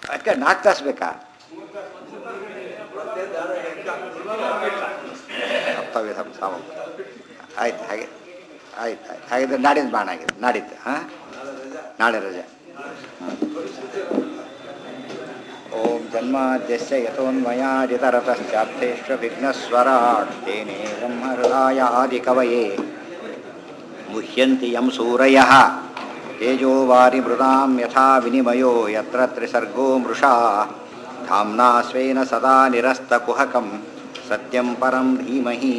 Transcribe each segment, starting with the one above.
ಅದಕ್ಕೆ ನಾಲ್ಕು ತಾಸು ಬೇಕಾ ಸಪ್ತವಿಧಂ ಸಾಮ ಆಯ್ತು ಹಾಗೆ ಆಯ್ತು ಆಯ್ತು ಹಾಗಿದ್ರೆ ನಾಡಿದ್ದು ಬಾಣ ಆಗಿದೆ ನಾಡಿದ್ದು ಹಾಂ ನಾಳೆ ರಜೆ ಓಂ ಜನ್ಮಾದ್ಯಸ್ಯ ಯಥೋನ್ಮಯಾಜಿತರತಶ್ಚಾರ್ಥೇಶ್ವ ವಿಘ್ನಸ್ವರಾಟ್ ತೇನೇ ಬ್ರಹ್ಮಹೃದಾಯ ಆದಿಕವಯೇ ಮುಹ್ಯಂತಿ ಯಂ ಸೂರಯಃ ತೇಜೋ ವಾರಿ ಮೃದಾಂ ಯಥಾ ವಿನಿಮಯೋ ಯತ್ರ ತ್ರಿಸರ್ಗೋ ಮೃಷಾ ಧಾಮ್ನಾ ಸ್ವೇನ ಸದಾ ನಿರಸ್ತಕುಹಕಂ ಸತ್ಯಂ ಪರಂ ಧೀಮಹಿ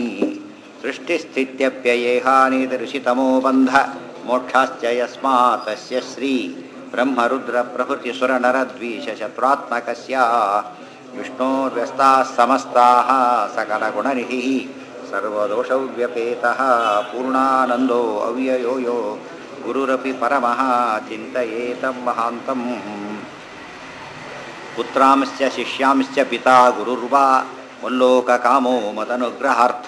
ಸೃಷ್ಟಿಸ್ಥಿತ್ಯಪ್ಯಯೇಹಾನಿದೃಶಿತಮೋ ಬಂಧ ಮೋಕ್ಷಾಶ್ಚ ಯಸ್ಮಾತ್ ತಸ್ಯ ಶ್ರೀ ಬ್ರಹ್ಮರುದ್ರಪ್ರಭೃತಿಸುರನರದ್ವೀಷಶತ್ರಾತ್ಮಕಸ್ಯ ವಿಷ್ಣೋರ್ವ್ಯಸ್ತಾः ಸಮಸ್ತಾः सकलगुणनिधिः सर्वदोषव्यपेतः पूर्णानन्दो अव्ययो यो गुरुरपि परमः चिन्तयेतं महान्तम् पुत्रांश्च शिष्यांश्च पिता गुरुर्वा ಮುಲ್ಲೋಕಕಾಮೋ ಮದನುಗ್ರಹಾರ್ಥ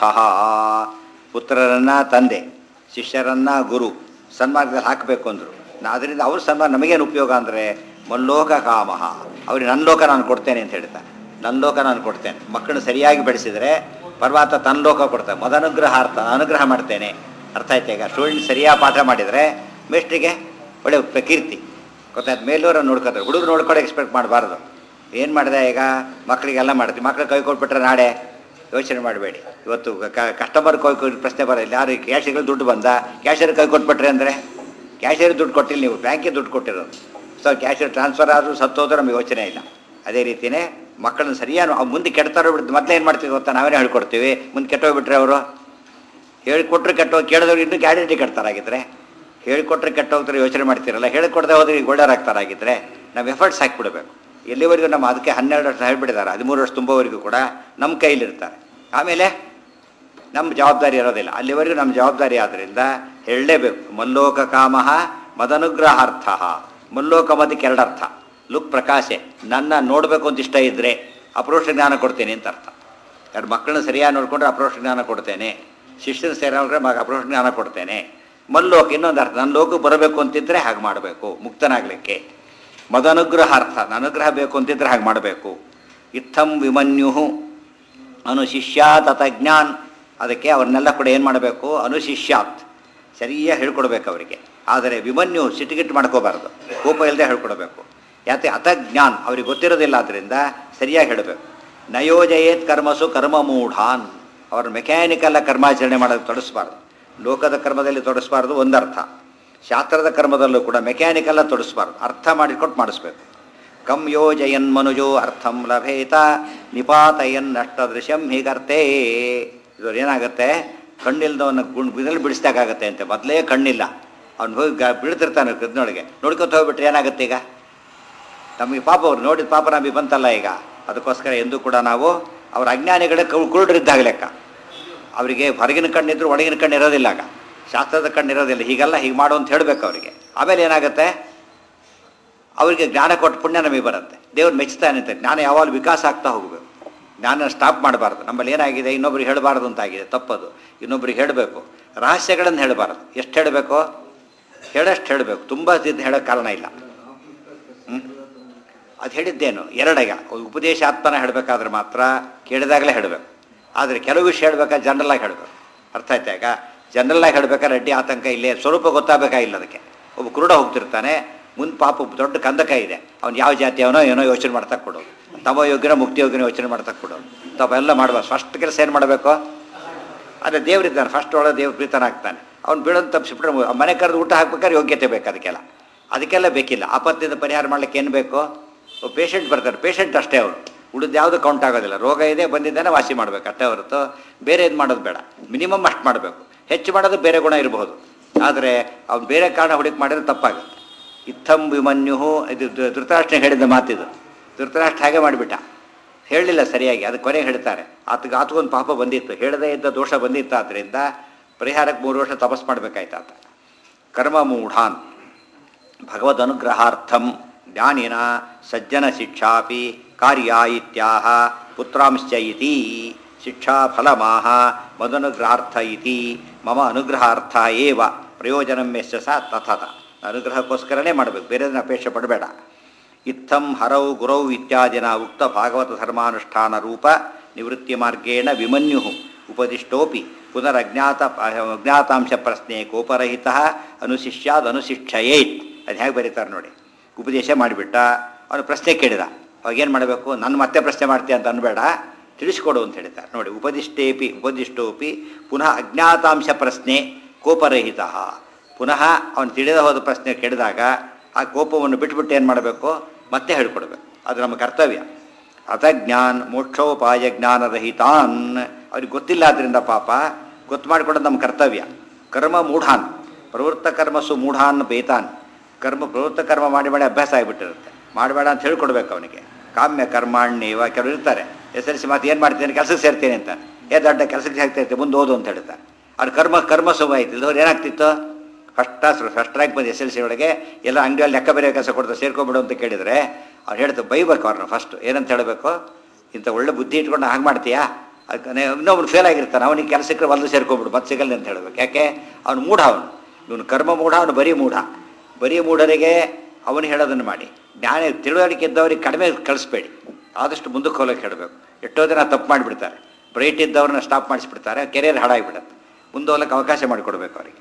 ಪುತ್ರರನ್ನ ತಂದೆ ಶಿಷ್ಯರನ್ನ ಗುರು ಸನ್ಮಾರ್ಗದಲ್ಲಿ ಹಾಕಬೇಕು ಅಂದರು ಅದರಿಂದ ಅವ್ರ ಸನ್ಮಾನ ನಮಗೇನು ಉಪಯೋಗ ಅಂದರೆ ಮಲ್ಲೋಕ ಕಾಮ ಅವ್ರಿಗೆ ನನ್ನ ಲೋಕ ನಾನು ಕೊಡ್ತೇನೆ ಅಂತ ಹೇಳ್ತಾರೆ ನನ್ನ ಲೋಕ ನಾನು ಕೊಡ್ತೇನೆ ಮಕ್ಕಳನ್ನ ಸರಿಯಾಗಿ ಬೆಳೆಸಿದರೆ ಪರ್ವತ ತನ್ನ ಲೋಕ ಕೊಡ್ತಾರೆ ಮದನುಗ್ರಹಾರ್ಥ ಅನುಗ್ರಹ ಮಾಡ್ತೇನೆ ಅರ್ಥ ಆಯ್ತು ಈಗ ಸ್ಟೂಡೆಂಟ್ ಸರಿಯಾಗಿ ಪಾಠ ಮಾಡಿದರೆ ಮೇಸ್ಟ್ರಿಗೆ ಒಳ್ಳೆ ಕೀರ್ತಿ ಗೊತ್ತಾಯ್ತು ಮೇಲೂರ ನೋಡ್ಕೋತಾರೆ ಹುಡುಗರು ನೋಡ್ಕೊಂಡು ಎಕ್ಸ್ಪೆಕ್ಟ್ ಮಾಡಬಾರ್ದು ಏನು ಮಾಡಿದೆ ಈಗ ಮಕ್ಕಳಿಗೆಲ್ಲ ಮಾಡ್ತೀವಿ ಮಕ್ಳು ಕೈ ಕೊಟ್ಬಿಟ್ರೆ ನಾಳೆ ಯೋಚನೆ ಮಾಡಬೇಡಿ ಇವತ್ತು ಕಸ್ಟಮರ್ ಕೈ ಕೊಟ್ಟು ಪ್ರಶ್ನೆ ಬರೋಲ್ಲ ಯಾರು ಕ್ಯಾಶಿಗೆ ದುಡ್ಡು ಬಂದ ಕ್ಯಾಶಿಯರ್ ಕೈ ಕೊಟ್ಬಿಟ್ರೆ ಅಂದರೆ ಕ್ಯಾಶಿಯರ್ ದುಡ್ಡು ಕೊಟ್ಟಿಲ್ಲ ನೀವು ಬ್ಯಾಂಕಿಗೆ ದುಡ್ಡು ಕೊಟ್ಟಿರೋದು ಸೊ ಕ್ಯಾಶಿಯರ್ ಟ್ರಾನ್ಸ್ಫರ್ ಆದರೂ ಸತ್ತೋದ್ರೆ ನಮಗೆ ಯೋಚನೆ ಇಲ್ಲ ಅದೇ ರೀತಿಯೇ ಮಕ್ಕಳನ್ನ ಸರಿಯಾಗಿ ಅವ್ರು ಮುಂದೆ ಕೆಡ್ತಾರೋ ಬಿಡ್ತು ಮೊದಲೇ ಏನು ಮಾಡ್ತೀವಿ ಗೊತ್ತಾ ನಾವೇನೇ ಹೇಳ್ಕೊಡ್ತೀವಿ ಮುಂದೆ ಕೆಟ್ಟೋಗ್ಬಿಟ್ರೆ ಅವರು ಹೇಳಿಕೊಟ್ರೆ ಕೆಟ್ಟೋಗಿ ಕೇಳಿದವ್ರು ಇನ್ನೂ ಗ್ಯಾರಂಟಿ ಕೆಡ್ತಾರಾಗಿದ್ರೆ ಹೇಳಿಕೊಟ್ರೆ ಕೆಟ್ಟೋಗ್ತಾರೆ ಯೋಚನೆ ಮಾಡ್ತೀರಲ್ಲ ಹೇಳಿಕೊಡದೆ ಹೋದ್ರೆ ಈಗ ಒಳ್ಳೆಯರಾಗ್ತಾರಾಗಿದ್ರೆ ನಾವು ಎಫರ್ಟ್ಸ್ ಹಾಕಿಬಿಡ್ಬೇಕು ಎಲ್ಲಿವರೆಗೂ ನಮ್ಮ ಅದಕ್ಕೆ ಹನ್ನೆರಡು ವರ್ಷ ಹೇಳ್ಬಿಟ್ಟಿದ್ದಾರೆ ಹದಿಮೂರು ವರ್ಷ ತುಂಬುವವರೆಗೂ ಕೂಡ ನಮ್ಮ ಕೈಲಿರ್ತಾರೆ ಆಮೇಲೆ ನಮ್ಮ ಜವಾಬ್ದಾರಿ ಇರೋದಿಲ್ಲ ಅಲ್ಲಿವರೆಗೂ ನಮ್ಮ ಜವಾಬ್ದಾರಿ ಆದ್ದರಿಂದ ಹೇಳಲೇಬೇಕು ಮಲ್ಲೋಕ ಕಾಮ ಮದನುಗ್ರಹಾರ್ಥ ಮಲ್ಲೋಕ ಮದಕ್ಕೆ ಎರಡರ್ಥ ಲುಕ್ ಪ್ರಕಾಶೆ ನನ್ನ ನೋಡಬೇಕು ಅಂತ ಇಷ್ಟ ಇದ್ದರೆ ಅಪ್ರೋಷ ಜ್ಞಾನ ಕೊಡ್ತೇನೆ ಅಂತ ಅರ್ಥ ಎರಡು ಮಕ್ಕಳನ್ನ ಸರಿಯಾಗಿ ನೋಡಿಕೊಂಡ್ರೆ ಅಪ್ರೋಷ ಜ್ಞಾನ ಕೊಡ್ತೇನೆ ಶಿಷ್ಯನ ಸೇರಿದ್ರೆ ಮಗ ಅಪ್ರೋಷ ಜ್ಞಾನ ಕೊಡ್ತೇನೆ ಮಲ್ಲೋಕ ಇನ್ನೊಂದು ಅರ್ಥ ನನ್ನ ಲೋಕಕ್ಕೆ ಬರಬೇಕು ಅಂತಿದ್ರೆ ಹಾಗೆ ಮಾಡಬೇಕು ಮುಕ್ತನಾಗಲಿಕ್ಕೆ ಮದನುಗ್ರಹಾರ್ಥ ಅನುಗ್ರಹ ಬೇಕು ಅಂತಿದ್ರೆ ಹಾಗೆ ಮಾಡಬೇಕು ಇತ್ತಂ ವಿಮನ್ಯು ಅನುಶಿಷ್ಯಾತ್ ಅತ ಜ್ಞಾನ್ ಅದಕ್ಕೆ ಅವ್ರನ್ನೆಲ್ಲ ಕೂಡ ಏನು ಮಾಡಬೇಕು ಅನುಶಿಷ್ಯಾತ್ ಸರಿಯಾಗಿ ಹೇಳ್ಕೊಡ್ಬೇಕು ಅವರಿಗೆ ಆದರೆ ವಿಮನ್ಯು ಸಿಟಿಗಿಟ್ಟು ಮಾಡ್ಕೋಬಾರ್ದು ಕೋಪ ಇಲ್ಲದೆ ಹೇಳ್ಕೊಡ್ಬೇಕು ಯಾಕೆ ಅತ ಜ್ಞಾನ್ ಅವ್ರಿಗೆ ಗೊತ್ತಿರೋದಿಲ್ಲ ಆದ್ದರಿಂದ ಸರಿಯಾಗಿ ಹೇಳಬೇಕು ನಯೋಜಯೇತ್ ಕರ್ಮಸು ಕರ್ಮ ಮೂಢಾನ್ ಅವ್ರ ಮೆಕ್ಯಾನಿಕಲ್ಲ ಕರ್ಮಾಚರಣೆ ಮಾಡೋದು ತೊಡಸ್ಬಾರ್ದು ಲೋಕದ ಕರ್ಮದಲ್ಲಿ ತೊಡಸ್ಬಾರ್ದು ಒಂದರ್ಥ ಶಾಸ್ತ್ರದ ಕರ್ಮದಲ್ಲೂ ಕೂಡ ಮೆಕ್ಯಾನಿಕಲ್ಲ ತೊಡಸ್ಬಾರ್ದು ಅರ್ಥ ಮಾಡಿಕೊಟ್ಟು ಮಾಡಿಸ್ಬೇಕು ಕಂ ಯೋಜಯನ್ ಮನುಜೋ ಅರ್ಥಂ ಲಭೇತ ನಿಪಾತಯನ್ ಅಷ್ಟದೃಶ್ಯಂ ಹೀಗರ್ಥೇ ಇದು ಏನಾಗುತ್ತೆ ಕಣ್ಣಿಲ್ದವನ್ನ ಗುಣ್ ಬಿದಲ್ಲಿ ಬಿಡಿಸ್ದಾಗತ್ತೆ ಅಂತೆ ಮೊದಲೇ ಕಣ್ಣಿಲ್ಲ ಅವ್ನು ಹೋಗಿ ಗ ಬೀಳ್ತಿರ್ತಾನೆ ಕದ್ನೊಳಗೆ ನೋಡ್ಕೊತ ಹೋಗ್ಬಿಟ್ರೆ ಏನಾಗುತ್ತೆ ಈಗ ನಮಗೆ ಪಾಪ ಅವ್ರು ನೋಡಿದ ಪಾಪ ನಮಗೆ ಬಂತಲ್ಲ ಈಗ ಅದಕ್ಕೋಸ್ಕರ ಎಂದೂ ಕೂಡ ನಾವು ಅವ್ರ ಅಜ್ಞಾನಿಗಳೇ ಕುರುಡರಿದ್ದಾಗ ಲೆಕ್ಕ ಅವರಿಗೆ ಹೊರಗಿನ ಕಣ್ಣಿದ್ರು ಒಳಗಿನ ಕಣ್ಣು ಇರೋದಿಲ್ಲ ಆಗ ಶಾಸ್ತ್ರದ ಕಣ್ಣು ಇರೋದಿಲ್ಲ ಹೀಗೆಲ್ಲ ಹೀಗೆ ಮಾಡು ಅಂತ ಹೇಳಬೇಕು ಅವರಿಗೆ ಆಮೇಲೆ ಏನಾಗುತ್ತೆ ಅವರಿಗೆ ಜ್ಞಾನ ಕೊಟ್ಟು ಪುಣ್ಯ ನಮಗೆ ಬರುತ್ತೆ ದೇವ್ರು ಮೆಚ್ತಾನೆ ಅಂತ ಜ್ಞಾನ ಯಾವಾಗ ವಿಕಾಸ ಆಗ್ತಾ ಹೋಗಬೇಕು ಜ್ಞಾನ ಸ್ಟಾಪ್ ಮಾಡಬಾರ್ದು ನಮ್ಮಲ್ಲಿ ಏನಾಗಿದೆ ಇನ್ನೊಬ್ರಿಗೆ ಹೇಳಬಾರ್ದು ಅಂತಾಗಿದೆ ತಪ್ಪದು ಇನ್ನೊಬ್ರಿಗೆ ಹೇಳಬೇಕು ರಹಸ್ಯಗಳನ್ನು ಹೇಳಬಾರ್ದು ಎಷ್ಟು ಹೇಳಬೇಕು ಹೇಳಷ್ಟು ಹೇಳಬೇಕು ತುಂಬ ಹೇಳೋಕ್ಕೆ ಕಾರಣ ಇಲ್ಲ ಹ್ಞೂ ಅದು ಹೇಳಿದ್ದೇನು ಎರಡಾಗ ಉಪದೇಶಾತ್ಮನ ಹೇಳಬೇಕಾದ್ರೆ ಮಾತ್ರ ಕೇಳಿದಾಗಲೇ ಹೇಳಬೇಕು ಆದರೆ ಕೆಲವು ವಿಷಯ ಹೇಳ್ಬೇಕಾದ್ರೆ ಜನರಲಾಗಿ ಹೇಳಬೇಕು ಅರ್ಥ ಆಯ್ತಾ ಈಗ ಜನರಲಾಗಿ ಹೇಳ್ಬೇಕಾದ್ರೆ ಅಡ್ಡಿ ಆತಂಕ ಇಲ್ಲೇ ಸ್ವರೂಪ ಗೊತ್ತಾಗಬೇಕಾಗಿಲ್ಲ ಅದಕ್ಕೆ ಒಬ್ಬ ಕುರುಡ ಹೋಗ್ತಿರ್ತಾನೆ ಮುಂದೆ ಪಾಪ ದೊಡ್ಡ ಕಂದಕ ಇದೆ ಅವ್ನು ಯಾವ ಜಾತಿಯವನೋ ಏನೋ ಯೋಚನೆ ಮಾಡ್ತಾ ಕೊಡೋದು ತಮ ಯೋಗ್ಯನೋ ಮುಕ್ತಿ ಯೋಗ್ಯನೋ ಯೋಚನೆ ಮಾಡ್ತಾ ಕೊಡೋದು ತಾವೆಲ್ಲ ಮಾಡಬಾರ್ದು ಫಸ್ಟ್ ಕೆಲಸ ಏನು ಮಾಡಬೇಕು ಅದೇ ದೇವರಿದ್ದಾನೆ ಫಸ್ಟ್ ಒಳಗೆ ದೇವ್ರ ಪ್ರೀತನಾಗ್ತಾನೆ ಅವ್ನು ಬೀಳೋದು ತಪ್ಪಿಸ್ಬಿಟ್ರೆ ಮನೆ ಕರೆದು ಊಟ ಹಾಕ್ಬೇಕಾದ್ರೆ ಯೋಗ್ಯತೆ ಬೇಕು ಅದಕ್ಕೆಲ್ಲ ಅದಕ್ಕೆಲ್ಲ ಬೇಕಿಲ್ಲ ಆಪತ್ತಿಂದ ಪರಿಹಾರ ಮಾಡ್ಲಿಕ್ಕೆ ಏನು ಬೇಕು ಪೇಷಂಟ್ ಬರ್ತಾರೆ ಪೇಷಂಟ್ ಅಷ್ಟೇ ಅವರು ಉಳಿದು ಯಾವುದು ಕೌಂಟ್ ಆಗೋದಿಲ್ಲ ರೋಗ ಇದೆ ಬಂದಿದ್ದಾನೆ ವಾಸಿ ಮಾಡಬೇಕು ಅಷ್ಟೇ ಹೊರತು ಬೇರೆ ಇದು ಮಾಡೋದು ಬೇಡ ಮಿನಿಮಮ್ ಅಷ್ಟು ಮಾಡಬೇಕು ಹೆಚ್ಚು ಮಾಡೋದು ಬೇರೆ ಗುಣ ಇರಬಹುದು ಆದರೆ ಅವ್ನು ಬೇರೆ ಕಾರಣ ಹುಡುಕಿ ಮಾಡಿದ್ರೆ ತಪ್ಪಾಗುತ್ತೆ ಇತ್ತಂ ವಿಮನ್ಯು ಇದು ಧೃತರಾಷ್ಟ್ರ ಹೇಳಿದ ಮಾತಿದು ಧೃತರಾಷ್ಟ್ರ ಹಾಗೆ ಮಾಡಿಬಿಟ್ಟ ಹೇಳಲಿಲ್ಲ ಸರಿಯಾಗಿ ಅದು ಕೊನೆಗೆ ಹೇಳ್ತಾರೆ ಆತಗೆ ಆತಗೊಂದು ಪಾಪ ಬಂದಿತ್ತು ಹೇಳದೇ ಇದ್ದ ದೋಷ ಬಂದಿತ್ತು ಆದ್ದರಿಂದ ಪರಿಹಾರಕ್ಕೆ ಮೂರು ವರ್ಷ ತಪಸ್ ಮಾಡಬೇಕಾಯ್ತು ಆತ ಕರ್ಮ ಮೂಢಾನ್ ಭಗವದ್ ಅನುಗ್ರಹಾರ್ಥಂ ಜ್ಞಾನಿನ ಸಜ್ಜನ ಶಿಕ್ಷಾಪಿ ಕಾರ್ಯ ಇತ್ಯಾಹ ಪುತ್ರಾಂಶ್ಚ ಇತಿ ಶಿಕ್ಷಾ ಫಲಮಾಹ ಮದನುಗ್ರಹಾರ್ಥ ಇತಿ ಮಮ ಅನುಗ್ರಹಾರ್ಥ ಏವ ಪ್ರಯೋಜನಂ ಯಶ ಸ ತಥತ ಅನುಗ್ರಹಕ್ಕೋಸ್ಕರನೇ ಮಾಡಬೇಕು ಬೇರೆದನ್ನ ಅಪೇಕ್ಷೆ ಪಡಬೇಡ ಇತ್ತಂ ಹರೌ ಗುರೌ ಇತ್ಯಾದಿನ ಉಕ್ತ ಭಾಗವತ ಧರ್ಮಾನುಷ್ಠಾನ ರೂಪ ನಿವೃತ್ತಿ ಮಾರ್ಗೇಣ ವಿಮನ್ಯು ಉಪದಿಷ್ಟೋಪಿ ಪುನರಜ್ಞಾತ ಅಜ್ಞಾತಾಂಶ ಪ್ರಶ್ನೆ ಕೋಪರಹಿತ ಅನುಶಿಷ್ಯಾದ್ ಅನುಶಿಕ್ಷಯೇತ್ ಅದು ಹೇಗೆ ಬರೀತಾರೆ ನೋಡಿ ಉಪದೇಶ ಮಾಡಿಬಿಟ್ಟ ಅವನು ಪ್ರಶ್ನೆ ಕೇಳಿದ ಅವಾಗೇನು ಮಾಡಬೇಕು ನನ್ನ ಮತ್ತೆ ಪ್ರಶ್ನೆ ಮಾಡ್ತೀಯ ಅಂತ ಅನ್ಬೇಡ ತಿಳಿಸ್ಕೊಡು ಅಂತ ಹೇಳ್ತಾರೆ ನೋಡಿ ಉಪದಿಷ್ಟೇಪಿ ಉಪದಿಷ್ಟೋಪಿ ಪುನಃ ಅಜ್ಞಾತಾಂಶ ಪ್ರಶ್ನೆ ಕೋಪರಹಿತ ಪುನಃ ಅವನು ತಿಳಿದ ಹೋದ ಪ್ರಶ್ನೆ ಕೇಳಿದಾಗ ಆ ಕೋಪವನ್ನು ಬಿಟ್ಬಿಟ್ಟು ಏನು ಮಾಡಬೇಕು ಮತ್ತೆ ಹೇಳ್ಕೊಡ್ಬೇಕು ಅದು ನಮ್ಮ ಕರ್ತವ್ಯ ಅಥ ಜ್ಞಾನ್ ಮೋಕ್ಷೋಪಾಯ ಜ್ಞಾನರಹಿತಾನ್ ಅವ್ರಿಗೆ ಗೊತ್ತಿಲ್ಲ ಆದ್ದರಿಂದ ಪಾಪ ಗೊತ್ತು ಮಾಡಿಕೊಡೋದು ನಮ್ಮ ಕರ್ತವ್ಯ ಕರ್ಮ ಮೂಢಾನ್ ಪ್ರವೃತ್ತ ಕರ್ಮಸು ಮೂಢಾನ್ ಬೇತಾನ್ ಕರ್ಮ ಪ್ರವೃತ್ತ ಕರ್ಮ ಮಾಡಿ ಮಾಡಿ ಅಭ್ಯಾಸ ಆಗಿಬಿಟ್ಟಿರುತ್ತೆ ಮಾಡಬೇಡ ಅಂತ ಹೇಳ್ಕೊಡ್ಬೇಕು ಅವನಿಗೆ ಕಾಮ್ಯ ಕರ್ಮಾಣ್ಯವ ಕೆಲವರು ಇರ್ತಾರೆ ಎಸ್ ಎಲ್ ಸಿ ಮಾತು ಏನು ಮಾಡ್ತೇನೆ ಕೆಲಸಕ್ಕೆ ಸೇರ್ತೇನೆ ಅಂತ ಏ ದೊಡ್ಡ ಕೆಲಸಕ್ಕೆ ಸೇರ್ತೈತೆ ಮುಂದೆ ಓದು ಅಂತ ಹೇಳ್ತಾರೆ ಅವ್ರ ಕರ್ಮ ಕರ್ಮ ಶುಭ ಆಯ್ತು ಇಲ್ಲದವ್ರು ಏನಾಗ್ತಿತ್ತು ಫಸ್ಟ್ ಕ್ಲಾಸ್ ಫಸ್ಟ್ ರ್ಯಾಂಕ್ ಬಂದು ಎಸ್ ಎಲ್ ಸಿ ಒಳಗೆ ಎಲ್ಲ ಅಂಗಡಿಯಲ್ಲಿ ಲೆಕ್ಕ ಬೇರೆ ಕೆಲಸ ಕೊಡ್ತಾರೆ ಸೇರ್ಕೊಂಬಿಡು ಅಂತ ಕೇಳಿದರೆ ಅವ್ರು ಹೇಳ್ತಾರೆ ಬೈಬೇಕು ಅವ್ರನ್ನ ಫಸ್ಟ್ ಏನಂತ ಹೇಳಬೇಕು ಇಂಥ ಒಳ್ಳೆ ಬುದ್ಧಿ ಇಟ್ಕೊಂಡು ಹಾಗೆ ಮಾಡ್ತೀಯಾ ಅದಕ್ಕೆ ಇನ್ನೊಬ್ರು ಫೇಲ್ ಆಗಿರ್ತಾನೆ ಅವನಿಗೆ ಕೆಲಸಕ್ಕೆ ಬಂದು ಸೇರ್ಕೊಂಬಿಡು ಮತ್ತೆ ಸಿಗಲ್ಲ ಅಂತ ಹೇಳಬೇಕು ಯಾಕೆ ಅವನು ಮೂಢ ಅವನು ಇವನು ಕರ್ಮ ಮೂಢ ಅವನು ಬರೀ ಮೂಢ ಬರೀ ಮೂಢರಿಗೆ ಅವನು ಹೇಳೋದನ್ನು ಮಾಡಿ ಜ್ಞಾನ ತಿಳುವಳಿಕೆ ಇದ್ದವ್ರಿಗೆ ಕಡಿಮೆ ಕಳಿಸ್ಬೇಡಿ ಆದಷ್ಟು ಮುಂದಕ್ಕೆ ಹೋಗಕ್ಕೆ ಹೇಳಬೇಕು ಎಷ್ಟೋ ಜನ ತಪ್ಪು ಮಾಡಿಬಿಡ್ತಾರೆ ಬ್ರೈಟ್ ಇದ್ದವ್ರನ್ನ ಸ್ಟಾಪ್ ಮಾಡಿಸ್ಬಿಡ್ತಾರೆ ಕೆರಿಯರ್ ಹಾಳಾಗಿಬಿಡುತ್ತೆ ಮುಂದೆ ಹೋಗಕ್ಕೆ ಅವಕಾಶ ಮಾಡಿಕೊಡ್ಬೇಕು ಅವರಿಗೆ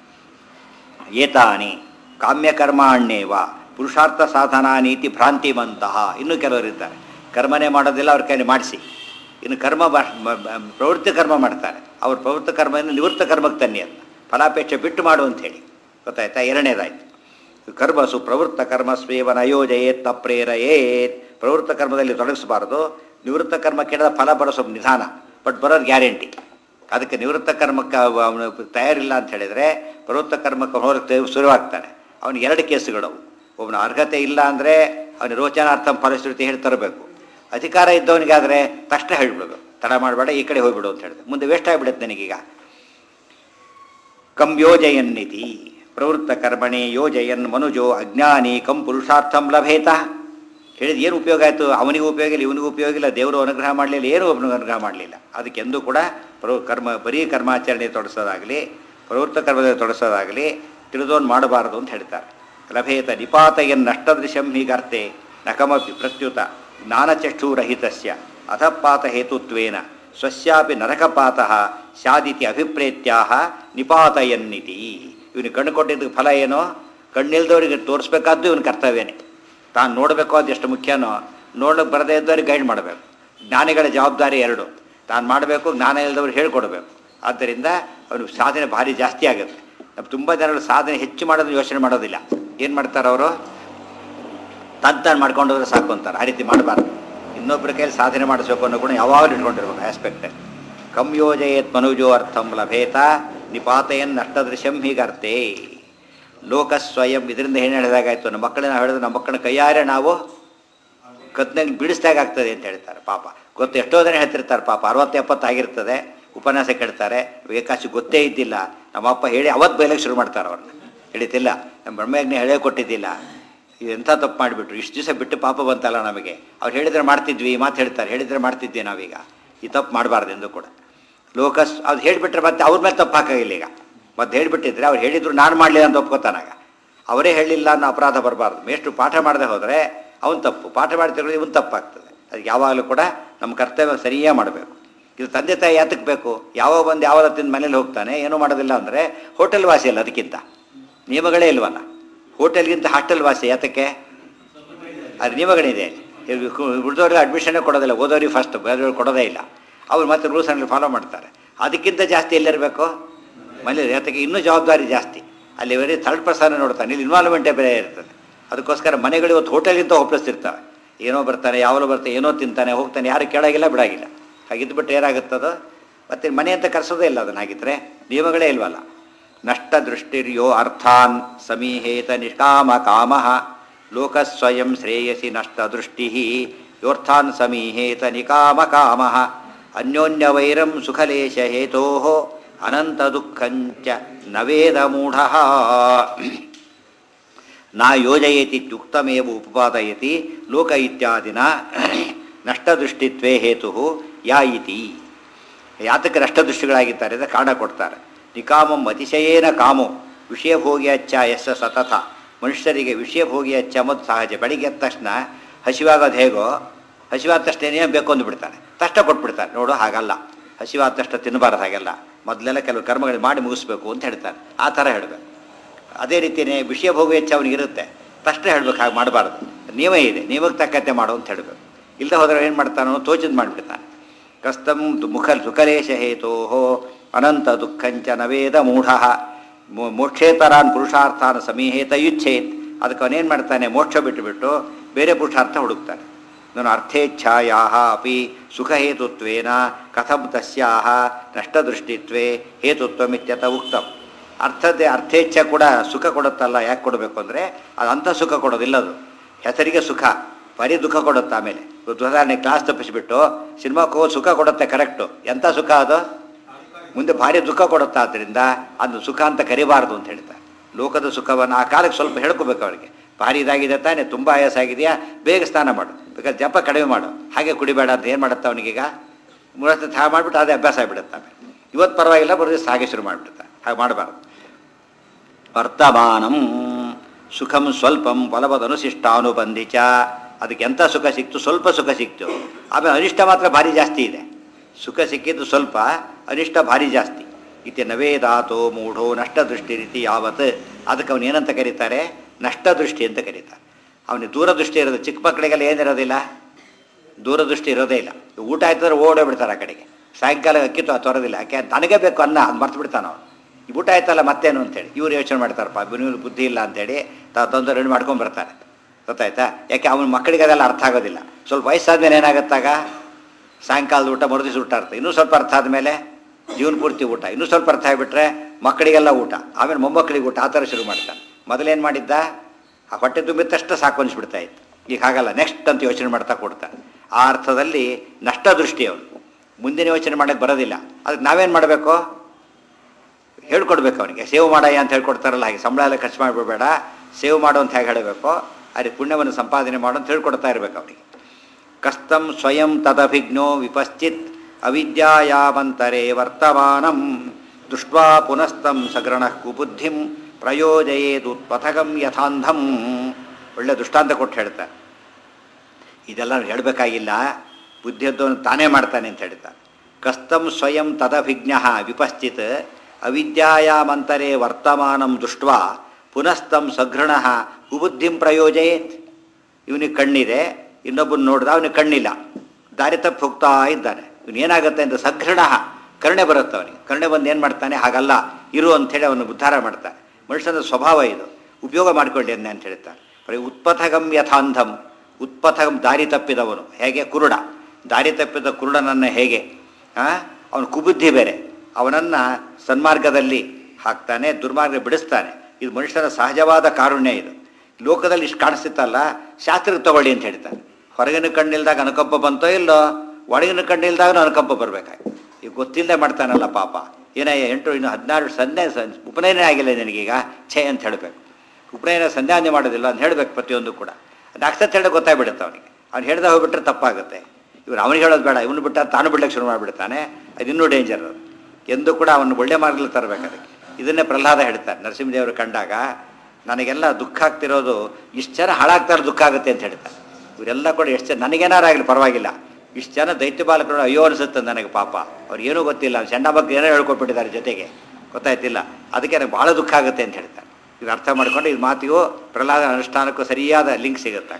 ಏತಾನಿ ಕಾಮ್ಯಕರ್ಮಾಣ್ಯೇವ ಪುರುಷಾರ್ಥ ಸಾಧನಾ ನೀತಿ ಭ್ರಾಂತಿಮಂತಹ ಇನ್ನೂ ಕೆಲವರಿದ್ದಾರೆ ಕರ್ಮನೇ ಮಾಡೋದಿಲ್ಲ ಅವ್ರ ಕೈಲಿ ಮಾಡಿಸಿ ಇನ್ನು ಕರ್ಮ ಬ- ಬ- ಬ- ಪ್ರವೃತ್ತಿ ಕರ್ಮ ಮಾಡ್ತಾರೆ ಅವ್ರ ಪ್ರವೃತ್ತ ಕರ್ಮವನ್ನು ನಿವೃತ್ತ ಕರ್ಮಕ್ಕೆ ತನ್ನಿ ಅಂತ ಫಲಾಪೇಕ್ಷೆ ಬಿಟ್ಟು ಮಾಡು ಅಂತ ಹೇಳಿ ಗೊತ್ತಾಯ್ತಾ ಎರಡನೇದಾಯ್ತು ಕರ್ಮಸು ಪ್ರವೃತ್ತ ಕರ್ಮಸ್ವೇವ ನಯೋಜಯೇತ್ ನ ಪ್ರೇರಯೇತ್ ಪ್ರವೃತ್ತ ಕರ್ಮದಲ್ಲಿ ತೊಡಗಿಸಬಾರದು ನಿವೃತ್ತ ಕರ್ಮ ಕೇಳಿದ ಫಲ ಬರೋ ಸ್ವಲ್ಪ ನಿಧಾನ ಬಟ್ ಬರೋದು ಗ್ಯಾರಂಟಿ ಅದಕ್ಕೆ ನಿವೃತ್ತ ಕರ್ಮಕ್ಕೆ ಅವ- ಅವನು ತಯಾರಿಲ್ಲ ಅಂತ ಹೇಳಿದರೆ ಪ್ರವೃತ್ತ ಕರ್ಮಕ್ಕೆ ಹೋಗಕ್ಕೆ ಶುರುವಾಗ್ತಾನೆ ಅವನಿಗೆ ಎರಡು ಕೇಸುಗಳು ಅವು ಒಬ್ಬನ ಅರ್ಹತೆ ಇಲ್ಲ ಅಂದರೆ ಅವನ ರೋಚನಾರ್ಥಂ ಪರಿಸ್ಥಿತಿ ಹೇಳಿ ತರಬೇಕು ಅಧಿಕಾರ ಇದ್ದವನಿಗಾದರೆ ತಕ್ಷಣ ಹೇಳ್ಬಿಡ್ಬೇಕು ತಡ ಮಾಡಬೇಡ ಈ ಕಡೆ ಹೋಗ್ಬಿಡು ಅಂತ ಹೇಳಿದೆ ಮುಂದೆ ವೇಸ್ಟ್ ಆಗಿಬಿಡುತ್ತೆ ನನಗೀಗ ಕಂ ಯೋಜಯನ್ನಿತಿ ಪ್ರವೃತ್ತ ಕರ್ಮಣೆ ಯೋಜಯನ್ ಮನುಜೋ ಅಜ್ಞಾನಿ ಕಂ ಪುರುಷಾರ್ಥಂ ಲಭೇತ ಹೇಳಿದ ಏನು ಉಪಯೋಗ ಆಯಿತು ಅವನಿಗೂ ಉಪಯೋಗ ಇಲ್ಲ ಇವನಿಗೂ ಉಪಯೋಗ ಇಲ್ಲ ದೇವರು ಅನುಗ್ರಹ ಮಾಡಲಿಲ್ಲ ಏನೂ ಒಬ್ಬನಿಗೆ ಅನುಗ್ರಹ ಮಾಡಲಿಲ್ಲ ಅದಕ್ಕೆಂದೂ ಕೂಡ ಪ್ರವ ಕರ್ಮ ಬರೀ ಕರ್ಮಾಚರಣೆ ತೊಡಸೋದಾಗಲಿ ಪ್ರವೃತ್ತ ಕರ್ಮದಲ್ಲಿ ತೊಡಸೋದಾಗಲಿ ತಿಳಿದೋನ್ ಮಾಡಬಾರದು ಅಂತ ಹೇಳ್ತಾರೆ ಲಭೇತ ನಿಪಾತಯನ್ ನಷ್ಟದೃಶಂ ಹೀಗರ್ತೆ ನಕಮಪಿ ಪ್ರತ್ಯುತ ಜ್ಞಾನಚಕ್ಷುರಹಿತಸ್ಯ ಅಧಪಾತ ಹೇತುತ್ವೇನ ಸ್ವಸ್ಯಾಪಿ ನರಕಪಾತಃ ಸ್ಯಾದಿತಿ ಅಭಿಪ್ರೇತ್ಯಾಹ ನಿಪಾತಯನ್ನಿತಿ ಇವನು ಕಣ್ಣು ಕೊಟ್ಟಿದ್ದು ಫಲ ಏನೋ ಕಣ್ಣಿಲ್ದವರಿಗೆ ತೋರಿಸ್ಬೇಕಾದ್ದು ಇವನ ಕರ್ತವ್ಯನೇ ತಾನು ನೋಡಬೇಕು ಅದು ಎಷ್ಟು ಮುಖ್ಯನೋ ನೋಡೋಕೆ ಬರದೇ ಇದ್ದವ್ರಿಗೆ ಗೈಡ್ ಮಾಡಬೇಕು ಜ್ಞಾನಿಗಳ ಜವಾಬ್ದಾರಿ ಎರಡು ತಾನು ಮಾಡಬೇಕು ಜ್ಞಾನ ಇಲ್ಲದವ್ರು ಹೇಳ್ಕೊಡ್ಬೇಕು ಆದ್ದರಿಂದ ಅವನಿಗೆ ಸಾಧನೆ ಭಾರಿ ಜಾಸ್ತಿ ಆಗುತ್ತೆ ನಮ್ಮ ತುಂಬ ಜನಗಳು ಸಾಧನೆ ಹೆಚ್ಚು ಮಾಡೋದು ಯೋಚನೆ ಮಾಡೋದಿಲ್ಲ ಏನು ಮಾಡ್ತಾರೆ ಅವರು ತನ್ ತಾನು ಮಾಡ್ಕೊಂಡು ಹೋದ್ರೆ ಸಾಕು ಅಂತಾರೆ ಆ ರೀತಿ ಮಾಡಬಾರ್ದು ಇನ್ನೊಬ್ಬರ ಕೈಯಲ್ಲಿ ಸಾಧನೆ ಮಾಡಿಸ್ಬೇಕು ಅನ್ನೋ ಗುಣ ಯಾವಾಗಲೂ ಇಟ್ಕೊಂಡಿರ್ಬೇಕು ಆಸ್ಪೆಕ್ಟ್ ಕಂ ಯೋಜಯೇತ್ ಮನುಜೋ ಅರ್ಥಂ ಲಭೇತ ನಿಪಾತಯನ್ ನಷ್ಟದೃಶ್ಯಂ ಹೀಗರ್ತೆ ಲೋಕ ಸ್ವಯಂ ಇದರಿಂದ ಏನು ಹೇಳಿದಾಗಾಯ್ತು ನಮ್ಮ ಮಕ್ಕಳನ್ನ ಹೇಳಿದ್ರೆ ನಮ್ಮ ಮಕ್ಕಳ ಕೈಯಾರೆ ನಾವು ಕತ್ನಾಗ ಬಿಡಿಸ್ದಾಗ ಆಗ್ತದೆ ಅಂತ ಹೇಳ್ತಾರೆ ಪಾಪ ಗೊತ್ತು ಎಷ್ಟೋ ಜನ ಹೇಳ್ತಿರ್ತಾರೆ ಪಾಪ ಅರವತ್ತು ಎಪ್ಪತ್ತು ಆಗಿರ್ತದೆ ಉಪನ್ಯಾಸ ಕೇಳ್ತಾರೆ ವಿಕಾಸಿ ಗೊತ್ತೇ ಇದ್ದಿಲ್ಲ ನಮ್ಮಪ್ಪ ಹೇಳಿ ಅವತ್ತು ಬೈಲಕ್ಕೆ ಶುರು ಮಾಡ್ತಾರೆ ಅವ್ರನ್ನ ಹಿಡಿತಿಲ್ಲ ನಮ್ಮ ಬ್ರಹ್ಮಜ್ಞ ಹೇಳೇ ಕೊಟ್ಟಿದ್ದಿಲ್ಲ ಇದು ಎಂಥ ತಪ್ಪು ಮಾಡಿಬಿಟ್ರು ಇಷ್ಟು ದಿವಸ ಬಿಟ್ಟು ಪಾಪ ಬಂತಲ್ಲ ನಮಗೆ ಅವ್ರು ಹೇಳಿದರೆ ಮಾಡ್ತಿದ್ವಿ ಈ ಮಾತು ಹೇಳ್ತಾರೆ ಹೇಳಿದರೆ ಮಾಡ್ತಿದ್ವಿ ನಾವೀಗ ಈ ತಪ್ಪು ಮಾಡಬಾರ್ದು ಎಂದು ಕೂಡ ಲೋಕಸ್ ಅದು ಹೇಳಿಬಿಟ್ರೆ ಮತ್ತೆ ಅವ್ರ ಮೇಲೆ ತಪ್ಪು ಹಾಕಾಗಿಲ್ಲ ಈಗ ಮತ್ತೆ ಹೇಳಿಬಿಟ್ಟಿದ್ರೆ ಅವ್ರು ಹೇಳಿದ್ರು ನಾನು ಮಾಡಲಿಲ್ಲ ಅಂತ ಒಪ್ಕೋತಾನಾಗ ಅವರೇ ಹೇಳಿಲ್ಲ ಅನ್ನೋ ಅಪರಾಧ ಬರಬಾರ್ದು ಮೇಷ್ಟು ಪಾಠ ಮಾಡದೆ ಹೋದರೆ ಅವನು ತಪ್ಪು ಪಾಠ ಮಾಡ್ತಿರೋದು ಇವನು ತಪ್ಪಾಗ್ತದೆ ಅದಕ್ಕೆ ಯಾವಾಗಲೂ ಕೂಡ ನಮ್ಮ ಕರ್ತವ್ಯ ಸರಿಯೇ ಮಾಡಬೇಕು ಇದು ತಂದೆ ತಾಯಿ ಯಾತಕ್ಕೆ ಬೇಕು ಯಾವ ಬಂದು ಯಾವ ತಿಂದು ಮನೇಲಿ ಹೋಗ್ತಾನೆ ಏನೂ ಮಾಡೋದಿಲ್ಲ ಅಂದರೆ ಹೋಟೆಲ್ ವಾಸಿ ಅಲ್ಲ ಅದಕ್ಕಿಂತ ನಿಯಮಗಳೇ ಇಲ್ವಲ್ಲ ಹೋಟೆಲ್ಗಿಂತ ಹಾಸ್ಟೆಲ್ ವಾಸಿ ಯಾತಕ್ಕೆ ಅದು ನಿಯಮಗಳಿದೆ ಉಳಿದವ್ರಿಗೆ ಅಡ್ಮಿಷನ್ನೇ ಕೊಡೋದಿಲ್ಲ ಓದೋರಿಗೆ ಫಸ್ಟ್ ಬೇರೆಯವ್ರಿಗೆ ಕೊಡೋದೇ ಇಲ್ಲ ಅವ್ರು ಮತ್ತೆ ರೂಲ್ಸ್ ಆ್ಯಂಡ್ ಫಾಲೋ ಮಾಡ್ತಾರೆ ಅದಕ್ಕಿಂತ ಜಾಸ್ತಿ ಎಲ್ಲಿರಬೇಕು ಮನೇಲಿ ಯಾತಕ್ಕೆ ಇನ್ನೂ ಜವಾಬ್ದಾರಿ ಜಾಸ್ತಿ ಅಲ್ಲಿ ಬರೀ ಥರ್ಡ್ ಪರ್ಸನ್ ನೋಡ್ತಾನೆ ಇಲ್ಲಿ ಇನ್ವಾಲ್ವ್ಮೆಂಟೇ ಬೇರೆ ಇರ್ತದೆ ಅದಕ್ಕೋಸ್ಕರ ಮನೆಗಳು ಇವತ್ತು ಹೋಟೆಲ್ಗಿಂತ ಹೋಪ್ಲಿಸ್ತಿರ್ತವೆ ಏನೋ ಬರ್ತಾನೆ ಯಾವಲೋ ಬರ್ತಾನೆ ಏನೋ ತಿಂತಾನೆ ಹೋಗ್ತಾನೆ ಯಾರು ಕೇಳಾಗಿಲ್ಲ ಬಿಡಾಗಿಲ್ಲ ಹಾಗಿದ್ಬಿಟ್ಟು ಏನಾಗುತ್ತದೋ ಮತ್ತೆ ಮನೆ ಅಂತ ಕರೆಸೋದೇ ಇಲ್ಲ ಅದನ್ನ ಹಾಗಿದ್ರೆ ನಿಯಮಗಳೇ ಇಲ್ವಲ್ಲ ನಷ್ಟ ದೃಷ್ಟಿರ್ಯೋ ಅರ್ಥಾನ್ ಸಮೀಹೇತ ನಿಷ್ಕಾಮ ಕಾಮ ಲೋಕಸ್ವಯಂ ಶ್ರೇಯಸಿ ನಷ್ಟ ದೃಷ್ಟಿ ಯೋರ್ಥಾನ್ ಸಮೀಹೇತ ನಿಕಾಮ ಕಾಮ ಅನ್ಯೋನ್ಯವೈರಂ ಸುಖಲೇಶ ಹೇತೋ ಅನಂತ ದುಃಖಂಚ ನವೇದ ಮೂಢ ನಾ ಯೋಜಯೇತಿತ್ಯುಕ್ತಮೇವ ಉಪಪಾದಯತಿ ಲೋಕ ಇತ್ಯಾದಿನ ನಷ್ಟದೃಷ್ಟಿತ್ವೇ ಹೇತು ಯಾ ಇತಿ ಯಾತಕ್ಕೆ ನಷ್ಟದೃಷ್ಟಿಗಳಾಗಿದ್ದಾರೆ ಅಂತ ಕಾರಣ ಕೊಡ್ತಾರೆ ನಿಕಾಮಂ ಅತಿಶಯೇನ ಕಾಮೋ ವಿಷಯಭೋಗ್ಯಚ್ಚ ಯಸ್ಸ ಸತತ ಮನುಷ್ಯರಿಗೆ ವಿಷಯಭೋಗಿಯ ಚಮತ್ ಸಹಜ ಬೆಳಿಗ್ಗೆ ಎದ್ದ ತಕ್ಷಣ ಹಸಿವಾಗೋದು ಹೇಗೋ ಹಸಿವಾದ ತಕ್ಷಣ ಏನೇನು ಬೇಕು ಅಂದ್ಬಿಡ್ತಾನೆ ತಕ್ಷಣ ಕೊಟ್ಬಿಡ್ತಾನೆ ನೋಡು ಹಾಗಲ್ಲ ಹಸಿವಾದ ತಕ್ಷಣ ತಿನ್ನಬಾರ್ದು ಹಾಗೆಲ್ಲ ಮೊದಲೆಲ್ಲ ಕೆಲವು ಕರ್ಮಗಳು ಮಾಡಿ ಮುಗಿಸ್ಬೇಕು ಅಂತ ಹೇಳ್ತಾನೆ ಆ ಥರ ಹೇಳಬೇಕು ಅದೇ ರೀತಿಯೇ ವಿಷಯ ಭೋಗ ಹೆಚ್ಚು ಅವನಿಗೆ ಇರುತ್ತೆ ತಕ್ಷಣ ಹೇಳ್ಬೇಕು ಹಾಗೆ ಮಾಡಬಾರ್ದು ನಿಯಮ ಇದೆ ನಿಯಮಕ್ಕೆ ತಕ್ಕಂತೆ ಮಾಡು ಅಂತ ಹೇಳಬೇಕು ಇಲ್ಲದೆ ಹೋದರೆ ಏನು ಮಾಡ್ತಾನೋ ತೋಚಿದ್ ಮಾಡಿಬಿಡ್ತಾನೆ ಕಸ್ತಂ ದು- ಮುಖ ಸುಖಲೇಶ ಹೇತೋ ಅನಂತ ದುಃಖಂಚ ನವೇದ ಮೂಢ ಮೋ- ಮೋಕ್ಷೇತರಾನ್ ಪುರುಷಾರ್ಥಾನ ಸಮೀಹೇತ ಯುಚ್ಛೇತ್ ಅದಕ್ಕೆ ಅವನೇನು ಮಾಡ್ತಾನೆ ಮೋಕ್ಷ ಬಿಟ್ಟುಬಿಟ್ಟು ಬೇರೆ ಪುರುಷಾರ್ಥ ಹುಡುಕ್ತಾನೆ ನಾನು ಅರ್ಥೇಚ್ಛಾಯಾ ಅಪಿ ಸುಖಹೇತುತ್ವೇನ ಕಥಂ ತಸ್ಯಾಹ ನಷ್ಟದೃಷ್ಟಿತ್ವೇ ಹೇತುತ್ವಮಿತ್ಯತ ಉಕ್ತಂ ಅರ್ಥದ ಅರ್ಥೇಚ್ಛ ಕೂಡ ಸುಖ ಕೊಡುತ್ತಲ್ಲ ಯಾಕೆ ಕೊಡಬೇಕು ಅಂದರೆ ಅದು ಅಂಥ ಸುಖ ಕೊಡೋದಿಲ್ಲ ಅದು ಹೆಸರಿಗೆ ಸುಖ ಬರೀ ದುಃಖ ಕೊಡುತ್ತೆ ಆಮೇಲೆ ಇವತ್ತು ಉದಾಹರಣೆ ಕ್ಲಾಸ್ ತಪ್ಪಿಸಿಬಿಟ್ಟು ಸಿನಿಮಾಕ್ಕೆ ಹೋಗಿ ಸುಖ ಕೊಡುತ್ತೆ ಕರೆಕ್ಟು ಎಂಥ ಸುಖ ಅದು ಮುಂದೆ ಭಾರಿ ದುಃಖ ಕೊಡುತ್ತೆ ಆದ್ದರಿಂದ ಅದು ಸುಖ ಅಂತ ಕರಿಬಾರ್ದು ಅಂತ ಹೇಳ್ತಾರೆ ಲೋಕದ ಸುಖವನ್ನು ಆ ಕಾಲಕ್ಕೆ ಸ್ವಲ್ಪ ಹೇಳ್ಕೋಬೇಕು ಅವರಿಗೆ ಭಾರಿ ಇದಾಗಿದೆ ತಾನೇ ತುಂಬ ಆಯಾಸ ಆಗಿದೆಯಾ ಬೇಗ ಸ್ನಾನ ಮಾಡು ಬೇಕಾದ್ರೆ ಜಪ ಕಡಿಮೆ ಮಾಡು ಹಾಗೆ ಕುಡಿಬೇಡ ಅಂತ ಏನು ಮಾಡುತ್ತೆ ಅವನಿಗೀಗ ಮೂರತ್ತು ಹಾಗೆ ಮಾಡಿಬಿಟ್ಟು ಅದೇ ಅಭ್ಯಾಸ ಆಗಿಬಿಡುತ್ತೆ ಆಮೇಲೆ ಇವತ್ತು ಪರವಾಗಿಲ್ಲ ಬರೋ ದಿವಸ ಹಾಗೆ ಶುರು ಮಾಡಿಬಿಡುತ್ತೆ ಹಾಗೆ ಮಾಡಬಾರ್ದು ವರ್ತಮಾನಂ ಸುಖಂ ಸ್ವಲ್ಪಂ ಬಲವದನುಶಿಷ್ಟಾನುಬಂಧಿಚ ಅದಕ್ಕೆ ಎಂಥ ಸುಖ ಸಿಕ್ತು ಸ್ವಲ್ಪ ಸುಖ ಸಿಕ್ತು ಆಮೇಲೆ ಅನಿಷ್ಟ ಮಾತ್ರ ಭಾರಿ ಜಾಸ್ತಿ ಇದೆ ಸುಖ ಸಿಕ್ಕಿದ್ದು ಸ್ವಲ್ಪ ಅನಿಷ್ಟ ಭಾರಿ ಜಾಸ್ತಿ ಇತಿ ನವೇದಾತೋ ಮೂಢೋ ನಷ್ಟದೃಷ್ಟಿ ರೀತಿ ಯಾವತ್ ಅದಕ್ಕೆ ಅವನು ಏನಂತ ಕರೀತಾರೆ ನಷ್ಟದೃಷ್ಟಿ ಅಂತ ಕರೀತಾರೆ ಅವನಿಗೆ ದೂರದೃಷ್ಟಿ ಇರೋದು ಚಿಕ್ಕ ಮಕ್ಕಳಿಗೆಲ್ಲ ಏನಿರೋದಿಲ್ಲ ದೂರದೃಷ್ಟಿ ಇರೋದೇ ಇಲ್ಲ ಊಟ ಆಯ್ತಂದ್ರೆ ಓಡೇ ಬಿಡ್ತಾರೆ ಆ ಕಡೆಗೆ ಸಾಯಂಕಾಲ ಅಕ್ಕಿ ತೊ- ತೊರೋದಿಲ್ಲ ಯಾಕೆ ನನಗೆ ಬೇಕು ಅನ್ನ ಅದು ಮರ್ತು ಬಿಡ್ತಾನೆ ಅವನು ಈ ಊಟ ಆಯ್ತಲ್ಲ ಮತ್ತೇನು ಅಂತೇಳಿ ಇವ್ರು ಯೋಚನೆ ಮಾಡ್ತಾರಪ್ಪ ಇವನು ಬುದ್ಧಿ ಇಲ್ಲ ಅಂತೇಳಿ ತಾವು ತಂದು ರೆಡಿ ಮಾಡ್ಕೊಂಡು ಬರ್ತಾರೆ ಗೊತ್ತಾಯ್ತಾ ಯಾಕೆ ಅವನ ಮಕ್ಕಳಿಗೆ ಅದೆಲ್ಲ ಅರ್ಥ ಆಗೋದಿಲ್ಲ ಸ್ವಲ್ಪ ವಯಸ್ಸಾದ್ಮೇಲೆ ಏನಾಗುತ್ತಾಗ ಸಾಯಂಕಾಲದ ಊಟ ಮರುದಿವ್ಸ ಊಟ ಇರ್ತದೆ ಇನ್ನೂ ಸ್ವಲ್ಪ ಅರ್ಥ ಆದಮೇಲೆ ಜೀವನ ಪೂರ್ತಿ ಊಟ ಇನ್ನೂ ಸ್ವಲ್ಪ ಅರ್ಥ ಆಗಿಬಿಟ್ರೆ ಮಕ್ಕಳಿಗೆಲ್ಲ ಊಟ ಆಮೇಲೆ ಮೊಮ್ಮಕ್ಕಳಿಗೆ ಊಟ ಆ ಥರ ಶುರು ಮಾಡ್ತಾನೆ ಮೊದಲೇನು ಮಾಡಿದ್ದ ಆ ಹೊಟ್ಟೆ ತುಂಬಿದ ತಕ್ಷಣ ಸಾಕು ಅನಿಸ್ಬಿಡ್ತಾ ಇತ್ತು ಈಗ ಹಾಗಲ್ಲ ನೆಕ್ಸ್ಟ್ ಅಂತ ಯೋಚನೆ ಮಾಡ್ತಾ ಕೊಡ್ತಾನೆ ಆ ಅರ್ಥದಲ್ಲಿ ನಷ್ಟ ದೃಷ್ಟಿ ಅವನು ಮುಂದಿನ ಯೋಚನೆ ಮಾಡೋಕ್ಕೆ ಬರೋದಿಲ್ಲ ಅದಕ್ಕೆ ನಾವೇನು ಮಾಡಬೇಕು ಹೇಳ್ಕೊಡ್ಬೇಕು ಅವನಿಗೆ ಸೇವ್ ಮಾಡಯ್ಯ ಅಂತ ಹೇಳ್ಕೊಡ್ತಾರಲ್ಲ ಹಾಗೆ ಸಂಬಳ ಎಲ್ಲ ಖರ್ಚು ಮಾಡಿಬಿಡಬೇಡ ಸೇವ್ ಮಾಡು ಅಂತ ಹೇಗೆ ಹೇಳಬೇಕು ಅದೇ ಪುಣ್ಯವನ್ನು ಸಂಪಾದನೆ ಮಾಡು ಅಂತ ಹೇಳ್ಕೊಡ್ತಾ ಇರಬೇಕು ಅವನಿಗೆ ಕಸ್ತಂ ಸ್ವಯಂ ತದಭಿಜ್ಞೋ ವಿಪಶ್ಚಿತ್ ಅವಿದ್ಯಾಯಾವಂತರೇ ವರ್ತಮಾನಂ ದೃಷ್ಟ್ವಾ ಪುನಸ್ತಂ ಸಗ್ರಣ ಕುಬುದ್ಧಿಂ ಪ್ರಯೋಜಯೇದುತ್ಪಥಗಂ ಯಥಾಂಧಂ ಒಳ್ಳೆ ದೃಷ್ಟಾಂತ ಕೊಟ್ಟು ಹೇಳ್ತಾರೆ ಇದೆಲ್ಲ ಹೇಳಬೇಕಾಗಿಲ್ಲ ಬುದ್ಧಿಯದ್ದವನು ತಾನೇ ಮಾಡ್ತಾನೆ ಅಂತ ಹೇಳ್ತಾನೆ ಕಸ್ತಂ ಸ್ವಯಂ ತದಭಿಜ್ಞ ವಿಪಶ್ಚಿತ್ ಅವಿದ್ಯಾಯಾಮಂತರೇ ವರ್ತಮಾನಂ ದೃಷ್ಟ್ವಾ ಪುನಸ್ತಂ ಸಘೃಣ ಕುಬುದ್ಧಿಂ ಪ್ರಯೋಜಯೇತ್ ಇವನಿಗೆ ಕಣ್ಣಿದೆ ಇನ್ನೊಬ್ಬನ ನೋಡ್ದ ಅವನಿಗೆ ಕಣ್ಣಿಲ್ಲ ದಾರಿ ತಪ್ಪಿ ಹೋಗ್ತಾ ಇದ್ದಾನೆ ಇವನೇನಾಗುತ್ತೆ ಅಂತ ಸಘೃಣ ಕರುಣೆ ಬರುತ್ತೆ ಅವನಿಗೆ ಕರುಣೆ ಬಂದು ಏನು ಮಾಡ್ತಾನೆ ಹಾಗಲ್ಲ ಇರು ಅಂಥೇಳಿ ಅವನು ಉದ್ಧಾರ ಮಾಡ್ತಾನೆ ಮನುಷ್ಯನ ಸ್ವಭಾವ ಇದು ಉಪಯೋಗ ಮಾಡಿಕೊಂಡೆ ಅಂತ ಹೇಳ್ತಾನೆ ಬರೀ ಉತ್ಪಥಗಂ ಯಥಾಂಧಂ ಉತ್ಪಥಗಂ ದಾರಿ ತಪ್ಪಿದವನು ಹೇಗೆ ಕುರುಡ ದಾರಿ ತಪ್ಪಿದ ಕುರುಡನನ್ನು ಹೇಗೆ ಅವನು ಕುಬುದ್ಧಿ ಬೇರೆ ಅವನನ್ನು ಸನ್ಮಾರ್ಗದಲ್ಲಿ ಹಾಕ್ತಾನೆ ದುರ್ಮಾರ್ಗ ಬಿಡಿಸ್ತಾನೆ ಇದು ಮನುಷ್ಯನ ಸಹಜವಾದ ಕಾರುಣ್ಯ ಇದು ಲೋಕದಲ್ಲಿ ಇಷ್ಟು ಕಾಣಿಸ್ತಿತ್ತಲ್ಲ ಶಾಸ್ತ್ರಕ್ಕೆ ತಗೊಳ್ಳಿ ಅಂತ ಹೇಳ್ತಾನೆ ಹೊರಗಿನ ಕಣ್ಣಿಲ್ದಾಗ ಅನುಕಂಪ ಬಂತೋ ಇಲ್ಲೋ ಒಳಗಿನ ಕಣ್ಣಿಲ್ದಾಗ ಅನುಕಂಪ ಬರಬೇಕಾಗಿ ಈಗ ಗೊತ್ತಿಲ್ಲದೆ ಮಾಡ್ತಾನಲ್ಲ ಪಾಪ ಏನಯ್ಯ ಎಂಟು ಇನ್ನು ಹದಿನಾರು ಸಂಧ್ಯಾ ಸಂ ಉಪನಯನ ಆಗಿಲ್ಲ ನಿನಗೀಗ ಛೇ ಅಂತ ಹೇಳಬೇಕು ಉಪನಯನ ಸಂಧ್ಯಾನೆ ಮಾಡೋದಿಲ್ಲ ಅಂತ ಹೇಳಬೇಕು ಪ್ರತಿಯೊಂದು ಕೂಡ ಅದು ಅಕ್ಷರ ಹೇಳೋದು ಗೊತ್ತಾಗ್ಬಿಡುತ್ತೆ ಅವನಿಗೆ ಅವ್ನು ಹೇಳ್ದೆ ಹೋಗ್ಬಿಟ್ರೆ ತಪ್ಪಾಗುತ್ತೆ ಇವ್ರು ಅವನಿಗೆ ಹೇಳೋದು ಬೇಡ ಇವನು ಬಿಟ್ಟ ತಾನು ಬಿಡ್ಲಿಕ್ಕೆ ಶುರು ಮಾಡಿಬಿಡ್ತಾನೆ ಅದು ಇನ್ನೂ ಡೇಂಜರ್ ಅದು ಎಂದು ಕೂಡ ಅವನು ಒಳ್ಳೆ ಮಾರ್ಗದಲ್ಲಿ ತರಬೇಕು ಅದಕ್ಕೆ ಇದನ್ನೇ ಪ್ರಹ್ಲಾದ ಹೇಳ್ತಾರೆ ನರಸಿಂಹದೇವರು ಕಂಡಾಗ ನನಗೆಲ್ಲ ದುಃಖ ಆಗ್ತಿರೋದು ಇಷ್ಟು ಜನ ಹಾಳಾಗ್ತಾರೆ ದುಃಖ ಆಗುತ್ತೆ ಅಂತ ಹೇಳ್ತಾರೆ ಇವರೆಲ್ಲ ಕೂಡ ಎಷ್ಟು ಜನ ನನಗೇನಾರಾಗಲಿ ಪರವಾಗಿಲ್ಲ ಇಷ್ಟು ಜನ ದೈತ್ಯ ಬಾಲಕರು ಅಯ್ಯೋ ಅನಿಸುತ್ತೆ ನನಗೆ ಪಾಪ ಅವ್ರು ಏನೂ ಗೊತ್ತಿಲ್ಲ ಸಣ್ಣ ಬಗ್ಗೆ ಏನೋ ಹೇಳ್ಕೊಟ್ಬಿಟ್ಟಿದ್ದಾರೆ ಜೊತೆಗೆ ಗೊತ್ತಾಯ್ತಿಲ್ಲ ಅದಕ್ಕೆ ನನಗೆ ಭಾಳ ದುಃಖ ಆಗುತ್ತೆ ಅಂತ ಹೇಳ್ತಾರೆ ಇದು ಅರ್ಥ ಮಾಡ್ಕೊಂಡು ಇದು ಮಾತಿಗೂ ಪ್ರಹ್ಲಾದ ಅನುಷ್ಠಾನಕ್ಕೂ ಸರಿಯಾದ ಲಿಂಕ್ ಸಿಗುತ್ತೆ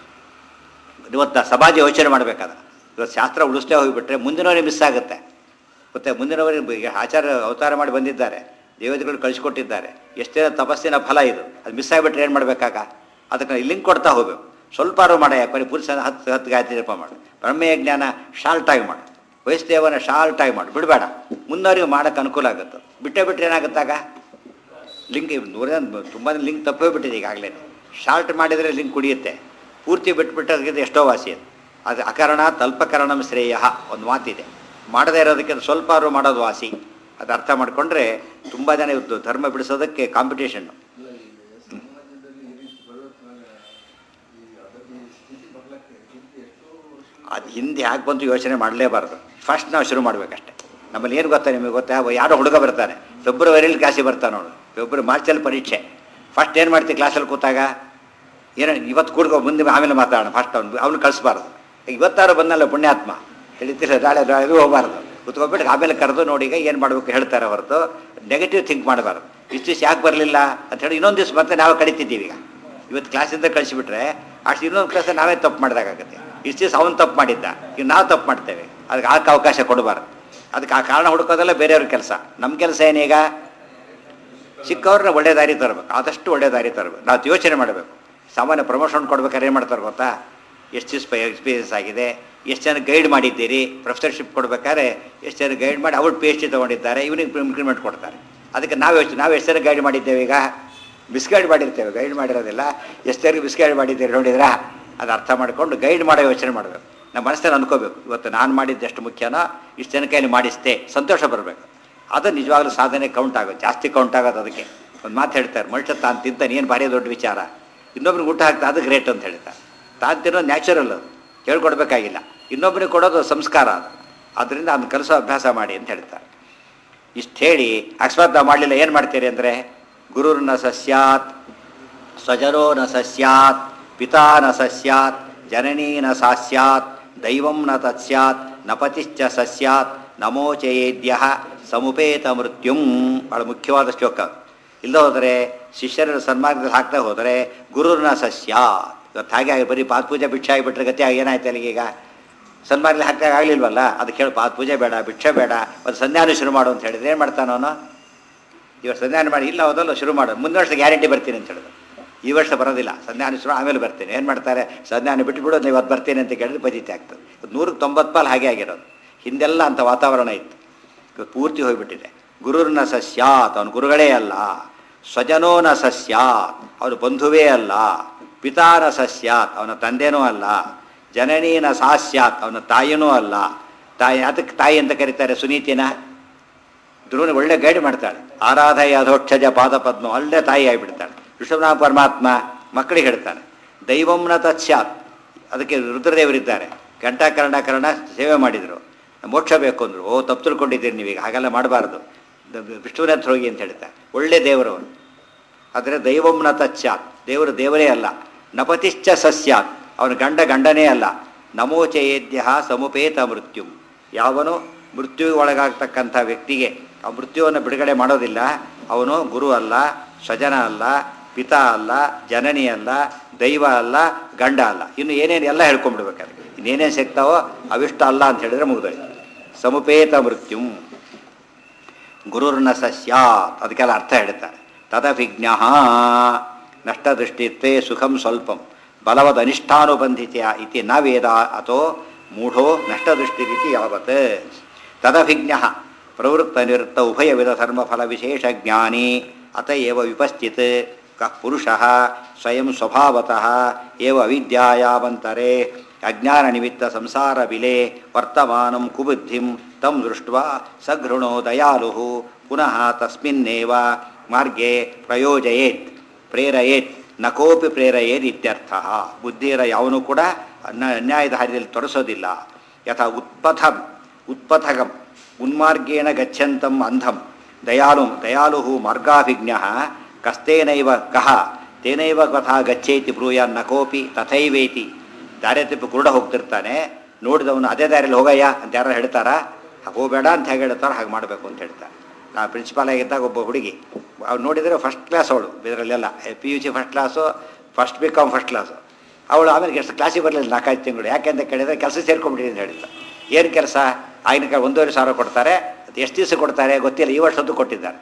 ಇವತ್ತು ಸಮಾಜ ಯೋಚನೆ ಮಾಡಬೇಕಾದ ಇವತ್ತು ಶಾಸ್ತ್ರ ಉಳಿಸ್ಲೇ ಹೋಗಿಬಿಟ್ರೆ ಮುಂದಿನವರಿಗೆ ಮಿಸ್ ಆಗುತ್ತೆ ಮತ್ತೆ ಮುಂದಿನವರಿಗೆ ಈಗ ಆಚಾರ ಅವತಾರ ಮಾಡಿ ಬಂದಿದ್ದಾರೆ ದೇವತೆಗಳು ಕಳಿಸ್ಕೊಟ್ಟಿದ್ದಾರೆ ಎಷ್ಟೇ ತಪಸ್ಸಿನ ಫಲ ಇದು ಅದು ಮಿಸ್ ಆಗಿಬಿಟ್ರೆ ಏನು ಮಾಡಬೇಕಾಗ ಅದಕ್ಕೆ ಲಿಂಕ್ ಕೊಡ್ತಾ ಹೋಗ್ಬೇಕು ಸ್ವಲ್ಪ ಅರು ಮಾಡ ಯಾಕೆ ಪುರುಷ ಹತ್ತು ಹತ್ತು ಗಾಯತ್ರಿ ಜಪ ಮಾಡು ಬ್ರಹ್ಮೇಯ ಜ್ಞಾನ ಶಾರ್ಟಾಗಿ ಮಾಡು ವಯಸ್ಸೇವನ ಶಾರ್ಟಾಗಿ ಮಾಡು ಬಿಡಬೇಡ ಮುಂದವರಿಗೆ ಮಾಡೋಕ್ಕೆ ಅನುಕೂಲ ಆಗುತ್ತೆ ಬಿಟ್ಟೇ ಬಿಟ್ಟರೆ ಏನಾಗುತ್ತಾಗ ಲಿಂಕ್ ನೂರ ತುಂಬ ಲಿಂಕ್ ತಪ್ಪೇ ಬಿಟ್ಟಿದೆ ಈಗಾಗಲೇ ಶಾರ್ಟ್ ಮಾಡಿದರೆ ಲಿಂಕ್ ಕುಡಿಯುತ್ತೆ ಪೂರ್ತಿ ಬಿಟ್ಬಿಟ್ಟೋದಕ್ಕಿಂತ ಎಷ್ಟೋ ವಾಸಿ ಅದು ಅದು ಅಕರಣ ತಲ್ಪಕರಣಂ ಶ್ರೇಯ ಒಂದು ಮಾತಿದೆ ಮಾಡದೇ ಇರೋದಕ್ಕಿಂತ ಸ್ವಲ್ಪ ಆದ್ರೂ ಮಾಡೋದು ವಾಸಿ ಅದು ಅರ್ಥ ಮಾಡಿಕೊಂಡ್ರೆ ತುಂಬ ಜನ ಇವತ್ತು ಧರ್ಮ ಬಿಡಿಸೋದಕ್ಕೆ ಕಾಂಪಿಟೇಷನ್ನು ಇಲ್ಲ ಈಗ ಸಮಾಜದಲ್ಲಿ ಈ ರೀತಿ ಪರಿವರ್ತನೆ ಈ ಅದಕ್ಕೆ ಈ ಸ್ಥಿತಿ ಬರ್ಲಿಕ್ಕೆ ಚಿಂತೆ ಎಷ್ಟೋ ವರ್ಷ ಅದು ಹಿಂದೆ ಯಾಕೆ ಬಂತು ಯೋಚನೆ ಮಾಡಲೇಬಾರ್ದು ಫಸ್ಟ್ ನಾವು ಶುರು ಮಾಡಬೇಕಷ್ಟೆ ನಮ್ಮಲ್ಲಿ ಏನು ಗೊತ್ತಾ ನಿಮಗೆ ಗೊತ್ತಾ ಅವ ಯಾರೋ ಹುಡುಗ ಬರ್ತಾನೆ ಫೆಬ್ರವರಿಯಲ್ಲಿ ಕಾಸಿ ಬರ್ತಾನೆ ಅವನು ಫೆಬ್ರವರಿ ಮಾರ್ಚಲ್ಲಿ ಪರೀಕ್ಷೆ ಫಸ್ಟ್ ಏನು ಮಾಡ್ತೀವಿ ಕ್ಲಾಸಲ್ಲಿ ಕೂತಾಗ ಏನೋ ಇವತ್ತು ಕೂಡ್ಕೊ ಮುಂದೆ ಆಮೇಲೆ ಮಾತಾಡೋಣ ಫಸ್ಟ್ ಅವ್ನು ಅವ್ನು ಕಳಿಸ್ಬಾರ್ದು ಇವತ್ತಾರು ಬಂದಲ್ಲ ಪುಣ್ಯಾತ್ಮ ತಿಳಿತಿಲ್ಲ ನಾಳೆ ನಾಳೆ ಇದು ಹೋಗಬಾರ್ದು ಕುತ್ಕೊಬಿಟ್ಟು ಆಮೇಲೆ ಕರೆದು ನೋಡಿ ಈಗ ಏನು ಮಾಡಬೇಕು ಹೇಳ್ತಾರೆ ಹೊರತು ನೆಗೆಟಿವ್ ಥಿಂಕ್ ಮಾಡಬಾರ್ದು ಇಷ್ಟು ದಿವಸ ಯಾಕೆ ಬರಲಿಲ್ಲ ಅಂತ ಹೇಳಿ ಇನ್ನೊಂದು ದಿವಸ ಮತ್ತೆ ನಾವು ಕಡಿತಿದ್ದೀವಿ ಈಗ ಇವತ್ತು ಕ್ಲಾಸಿಂದ ಕಳಿಸಿಬಿಟ್ರೆ ಅಷ್ಟು ಇನ್ನೊಂದು ಕ್ಲಾಸ್ ನಾವೇ ತಪ್ಪು ಮಾಡಿದಾಗುತ್ತೆ ಇಷ್ಟು ದಿವಸ ಅವನು ತಪ್ಪು ಮಾಡಿದ್ದ ಈಗ ನಾವು ತಪ್ಪು ಮಾಡ್ತೇವೆ ಅದಕ್ಕೆ ಆಕ ಅವಕಾಶ ಕೊಡಬಾರ್ದು ಅದಕ್ಕೆ ಆ ಕಾರಣ ಹುಡುಕೋದೆಲ್ಲ ಬೇರೆಯವ್ರ ಕೆಲಸ ನಮ್ಮ ಕೆಲಸ ಏನೀಗ ಚಿಕ್ಕವ್ರನ್ನ ಒಳ್ಳೆ ದಾರಿ ತರಬೇಕು ಆದಷ್ಟು ಒಳ್ಳೆ ದಾರಿ ತರಬೇಕು ನಾವು ಯೋಚನೆ ಮಾಡಬೇಕು ಸಾಮಾನ್ಯ ಪ್ರಮೋಷನ್ ಕೊಡ್ಬೇಕಾದ್ರೆ ಏನು ಮಾಡ್ತಾರೆ ಗೊತ್ತಾ ಎಷ್ಟು ದಿವಸ ಎಕ್ಸ್ಪೀರಿಯನ್ಸ್ ಆಗಿದೆ ಎಷ್ಟು ಜನ ಗೈಡ್ ಮಾಡಿದ್ದೀರಿ ಪ್ರೊಫೆಸರ್ಶಿಪ್ ಕೊಡ್ಬೇಕಾದ್ರೆ ಎಷ್ಟು ಜನ ಗೈಡ್ ಮಾಡಿ ಅವ್ರು ಪಿ ಎಚ್ ಡಿ ತೊಗೊಂಡಿದ್ದಾರೆ ಇವನಿಗೆ ಇಂಕ್ರಿಮೆಂಟ್ ಕೊಡ್ತಾರೆ ಅದಕ್ಕೆ ನಾವು ಎಷ್ಟು ನಾವು ಎಷ್ಟು ಜನ ಗೈಡ್ ಮಾಡಿದ್ದೇವೆ ಈಗ ಮಿಸ್ಗೈಡ್ ಮಾಡಿರ್ತೇವೆ ಗೈಡ್ ಮಾಡಿರೋದಿಲ್ಲ ಎಷ್ಟು ಜನರಿಗೆ ಮಿಸ್ಗೈಡ್ ಮಾಡಿದ್ದೀರಿ ನೋಡಿದ್ರಾ ಅದು ಅರ್ಥ ಮಾಡಿಕೊಂಡು ಗೈಡ್ ಮಾಡೋ ಯೋಚನೆ ಮಾಡಬೇಕು ನಮ್ಮ ಮನಸ್ಸಲ್ಲಿ ಅನ್ಕೋಬೇಕು ಇವತ್ತು ನಾನು ಮಾಡಿದ್ದು ಎಷ್ಟು ಮುಖ್ಯನೋ ಇಷ್ಟು ಜನ ಕೈಯಲ್ಲಿ ಮಾಡಿಸ್ತೆ ಸಂತೋಷ ಬರಬೇಕು ಅದು ನಿಜವಾಗ್ಲೂ ಸಾಧನೆ ಕೌಂಟ್ ಆಗೋದು ಜಾಸ್ತಿ ಕೌಂಟ್ ಆಗೋದು ಅದಕ್ಕೆ ಒಂದು ಮಾತು ಹೇಳ್ತಾರೆ ಮನುಷ್ಯ ತಾನು ತಿಂತಾನೆ ಏನು ಭಾರಿ ದೊಡ್ಡ ವಿಚಾರ ಇನ್ನೊಬ್ರಿಗೆ ಊಟ ಹಾಕ್ತಾ ಅದು ಗ್ರೇಟ್ ಅಂತ ಹೇಳ್ತಾರೆ ತಾನು ತಿನ್ನೋದು ನ್ಯಾಚುರಲ್ ಅದು ಹೇಳ್ಕೊಡ್ಬೇಕಾಗಿಲ್ಲ ಇನ್ನೊಬ್ಬರಿಗೆ ಕೊಡೋದು ಸಂಸ್ಕಾರ ಅದು ಅದರಿಂದ ಅದನ್ನು ಕಲಿಸೋ ಅಭ್ಯಾಸ ಮಾಡಿ ಅಂತ ಹೇಳ್ತಾರೆ ಇಷ್ಟು ಹೇಳಿ ಅಕಸ್ಮಾತ್ ನಾವು ಮಾಡಲಿಲ್ಲ ಏನು ಮಾಡ್ತೀರಿ ಅಂದರೆ ಗುರುರ್ನ ಸಸ್ಯಾತ್ ಸ್ವಜರೋ ನ ಸಸ್ಯಾತ್ ಪಿತಾ ನ ಸಸ್ಯಾತ್ ಜನನೀ ನ ಸಾಸ್ಯಾತ್ ದೈವಂ ನ ತತ್ಸ್ಯಾತ್ ನ ಪತಿಶ್ಚ ಸಸ್ಯಾತ್ ನಮೋಚಯೇದ್ಯ ಸಮುಪೇತ ಮೃತ್ಯುಂ ಭಾಳ ಮುಖ್ಯವಾದ ಶ್ಲೋಕ ಇಲ್ಲ ಹೋದರೆ ಶಿಷ್ಯರ ಸನ್ಮಾರ್ಗದಲ್ಲಿ ಹಾಕ್ತಾ ಹೋದರೆ ಗುರುರ್ನ ಸಸ್ಯಾತ್ ಇವತ್ತು ಹಾಗೆ ಆಗಿ ಬರೀ ಪಾದ ಪೂಜೆ ಭಿಕ್ಷೆ ಆಗಿಬಿಟ್ರೆ ಗತಿ ಆಗಿ ಏನಾಯ್ತು ಅಲ್ಲಿಗೆ ಈಗ ಸನ್ಮಾರ್ಗದಲ್ಲಿ ಹಾಕ್ದಾಗ ಆಗಲಿಲ್ವಲ್ಲ ಅದಕ್ಕೆ ಹೇಳಿ ಪಾದ ಪೂಜೆ ಬೇಡ ಭಿಕ್ಷೆ ಬೇಡ ಒಂದು ಸಂಧ್ಯಾನ ಶುರು ಮಾಡು ಅಂತ ಹೇಳಿದ್ರೆ ಏನು ಮಾಡ್ತಾನೆ ಅವನು ಇವಾಗ ಸಂಧಾನ ಮಾಡಿ ಇಲ್ಲ ಹೋದಲ್ಲ ಶುರು ಮಾಡೋದು ಮುಂದಿನ ವರ್ಷ ಗ್ಯಾರಂಟಿ ಬರ್ತೀನಿ ಅಂತ ಹೇಳಿದ್ರು ಈ ವರ್ಷ ಬರೋದಿಲ್ಲ ಸಂಧಾನ ಶುರು ಆಮೇಲೆ ಬರ್ತೀನಿ ಏನು ಮಾಡ್ತಾರೆ ಸಂಧಾನ ಬಿಟ್ಟುಬಿಡೋದು ನೀವು ಅದು ಬರ್ತೀನಿ ಅಂತ ಕೇಳಿದ್ರೆ ಬದೀತಿ ಆಗ್ತದೆ ನೂರಕ್ಕೆ ತೊಂಬತ್ತು ಪಾಲು ಹಾಗೆ ಆಗಿರೋದು ಹಿಂದೆಲ್ಲ ಅಂಥ ವಾತಾವರಣ ಇತ್ತು ಇವತ್ತು ಪೂರ್ತಿ ಹೋಗಿಬಿಟ್ಟಿದೆ ಗುರುರ್ನ ಸಸ್ಯಾತ್ ಅವನು ಗುರುಗಳೇ ಅಲ್ಲ ಸ್ವಜನೋನ ಸಸ್ಯಾತ್ ಅವನು ಬಂಧುವೇ ಅಲ್ಲ ಪಿತಾನ ಸಸ್ಯಾತ್ ಅವನ ತಂದೆನೂ ಅಲ್ಲ ಜನನೀನ ಸಾಸ್ಯಾತ್ ಅವನ ತಾಯಿನೂ ಅಲ್ಲ ತಾಯಿ ಅದಕ್ಕೆ ತಾಯಿ ಅಂತ ಕರೀತಾರೆ ಸುನೀತಿನ ಧ್ರುವನ ಒಳ್ಳೆ ಗೈಡ್ ಮಾಡ್ತಾಳೆ ಆರಾಧಯ ಅಧೋಕ್ಷಜ ಪಾದ ಪದ್ಮ ಒಳ್ಳೆ ತಾಯಿ ಆಗಿಬಿಡ್ತಾಳೆ ವಿಶ್ವನಾಥ ಪರಮಾತ್ಮ ಮಕ್ಕಳಿಗೆ ಹೇಳ್ತಾನೆ ದೈವಂನ ತತ್ಸ್ಯಾತ್ ಅದಕ್ಕೆ ರುದ್ರದೇವರಿದ್ದಾರೆ ಘಂಟಾಕರ್ಣಕರಣ ಸೇವೆ ಮಾಡಿದರು ಮೋಕ್ಷ ಬೇಕು ಅಂದರು ಓ ತಪ್ಪು ತಿಳ್ಕೊಂಡಿದ್ದೀರಿ ನೀವೀಗ ಹಾಗೆಲ್ಲ ಮಾಡಬಾರ್ದು ವಿಷ್ಣುವಿನ ಹತ್ರ ಹೋಗಿ ಅಂತ ಹೇಳ್ತಾರೆ ಒಳ್ಳೆ ದೇವರವನು ಆದರೆ ದೈವಂನ ತಚ್ಚಾತ್ ದೇವರು ದೇವರೇ ಅಲ್ಲ ನಪತಿಶ್ಚ ಸಸ್ಯಾತ್ ಅವನ ಗಂಡ ಗಂಡನೇ ಅಲ್ಲ ನಮೋಚಯೇದ್ಯ ಸಮುಪೇತ ಮೃತ್ಯು ಯಾವನು ಮೃತ್ಯುವಿಗೆ ಒಳಗಾಗ್ತಕ್ಕಂಥ ವ್ಯಕ್ತಿಗೆ ಆ ಮೃತ್ಯುವನ್ನು ಬಿಡುಗಡೆ ಮಾಡೋದಿಲ್ಲ ಅವನು ಗುರು ಅಲ್ಲ ಸ್ವಜನ ಅಲ್ಲ ಪಿತಾ ಅಲ್ಲ ಜನನಿ ಅಲ್ಲ ದೈವ ಅಲ್ಲ ಗಂಡ ಅಲ್ಲ ಇನ್ನು ಏನೇನು ಎಲ್ಲ ಹೇಳ್ಕೊಂಡ್ಬಿಡ್ಬೇಕಾದ್ರೆ ಇನ್ನೇನೇನು ಸಿಗ್ತಾವೋ ಅವಿಷ್ಟ ಅಲ್ಲ ಅಂತ ಹೇಳಿದ್ರೆ ಮುಗಿದೋಯ್ತು ಸಮುಪೇತ ಮೃತ್ಯುಂ ಗುರುರ್ನ ಸಸ್ಯಾತ್ ಅದಕ್ಕೆಲ್ಲ ಅರ್ಥ ಹೇಳ್ತಾರೆ ತದಭಿಜ್ಞ ನಷ್ಟದೃಷ್ಟಿತ್ವೇ ಸುಖಂ ಸ್ವಲ್ಪಂ ಬಲವದ ಅನಿಷ್ಠಾನುಬಂಧಿತ ಇತಿ ನ ವೇದ ಅಥೋ ಮೂಢೋ ನಷ್ಟದೃಷ್ಟಿರಿತಿ ಯಾವತ್ ತದಭಿಜ್ಞ ಪ್ರವೃತ್ತ ನಿವೃತ್ತ ಉಭಯವಿಧ ಧರ್ಮಫಲ ವಿಶೇಷ ಜ್ಞಾನಿ ಅತ ಏವ ವಿಪಶ್ಚಿತ್ ಕಃ ಪುರುಷಃ ಸ್ವಯಂ ಸ್ವಭಾವತಃ ಏವ ಅವಿದ್ಯಾಯಾವಂತರೆ ಅಜ್ಞಾನ ನಿಮಿತ್ತ ಸಂಸಾರ ವಿಲೆ ವರ್ತಮಾನಂ ಕುಬುದ್ಧಿಂ ತಂ ದೃಷ್ಟ್ವಾ ಸಘೃಣೋ ದಯಾಲು ಪುನಃ ತಸ್ಮಿನ್ನೇವ ಮಾರ್ಗೆ ಪ್ರಯೋಜಯೇತ್ ಪ್ರೇರಯೇತ್ ನ ಕೋಪಿ ಪ್ರೇರಯೇತ್ ಇತ್ಯರ್ಥ ಬುದ್ಧಿಯರ ಯಾವನೂ ಕೂಡ ಅನ್ನ ಅನ್ಯಾಯದ ಹಾದಿಯಲ್ಲಿ ತೊಡಸೋದಿಲ್ಲ ಯಥಾ ಉತ್ಪಥಂ ಉತ್ಪಥಗಂ ಉನ್ಮಾರ್ಗೇಣ ಗಚ್ಚಂತಂ ಅಂಧಂ ದಯಾಲು ದಯಾಲು ಮಾರ್ಗಾಭಿಜ್ಞ ಕಸ್ತೇನೈವ ಕಹ ತೇನೈವ ಕಥಾ ಗಚ್ಚೇತಿ ಬ್ರೂಯಾನ್ ನ ಕೋಪಿ ತಥೈವೇತಿ ದಾರಿ ತಪ್ಪಿ ಕುರುಡ ಹೋಗ್ತಿರ್ತಾನೆ ನೋಡಿದವನು ಅದೇ ದಾರಿಯಲ್ಲಿ ಹೋಗಯ್ಯ ಅಂತ ಯಾರು ಹೇಳ್ತಾರಾ ಹಾಗೆ ಹೋಗಬೇಡ ಅಂತ ಹೇಗೆ ಹೇಳ್ತಾರೋ ಹಾಗೆ ಮಾಡಬೇಕು ಅಂತ ಹೇಳ್ತಾರೆ ನಾ ಪ್ರಿನ್ಸಿಪಾಲ್ ಆಗಿದ್ದಾಗ ಒಬ್ಬ ಹುಡುಗಿ ಅವ್ರು ನೋಡಿದರೆ ಫಸ್ಟ್ ಕ್ಲಾಸ್ ಅವಳು ಇದರಲ್ಲೆಲ್ಲ P U C first class first B com first class ಅವಳು ಆಮೇಲೆ ಎಷ್ಟು ಕ್ಲಾಸಿಗೆ ಬರಲಿಲ್ಲ ನಾಲ್ಕೈದು ತಿಂಗಳು ಯಾಕೆ ಅಂತ ಕೇಳಿದರೆ ಕೆಲಸ ಸೇರ್ಕೊಂಡ್ಬಿಟ್ಟಿದೆ ಅಂತ ಹೇಳಿದ್ಲು ಏನು ಕೆಲಸ ಆಗಿನ ಕಾಲ ಒಂದೂವರೆ ಸಾವಿರ ಕೊಡ್ತಾರೆ ಅದು ಎಷ್ಟು ದಿವಸ ಕೊಡ್ತಾರೆ ಗೊತ್ತಿಲ್ಲ ಈ ವರ್ಷದ್ದು ಕೊಟ್ಟಿದ್ದಾರೆ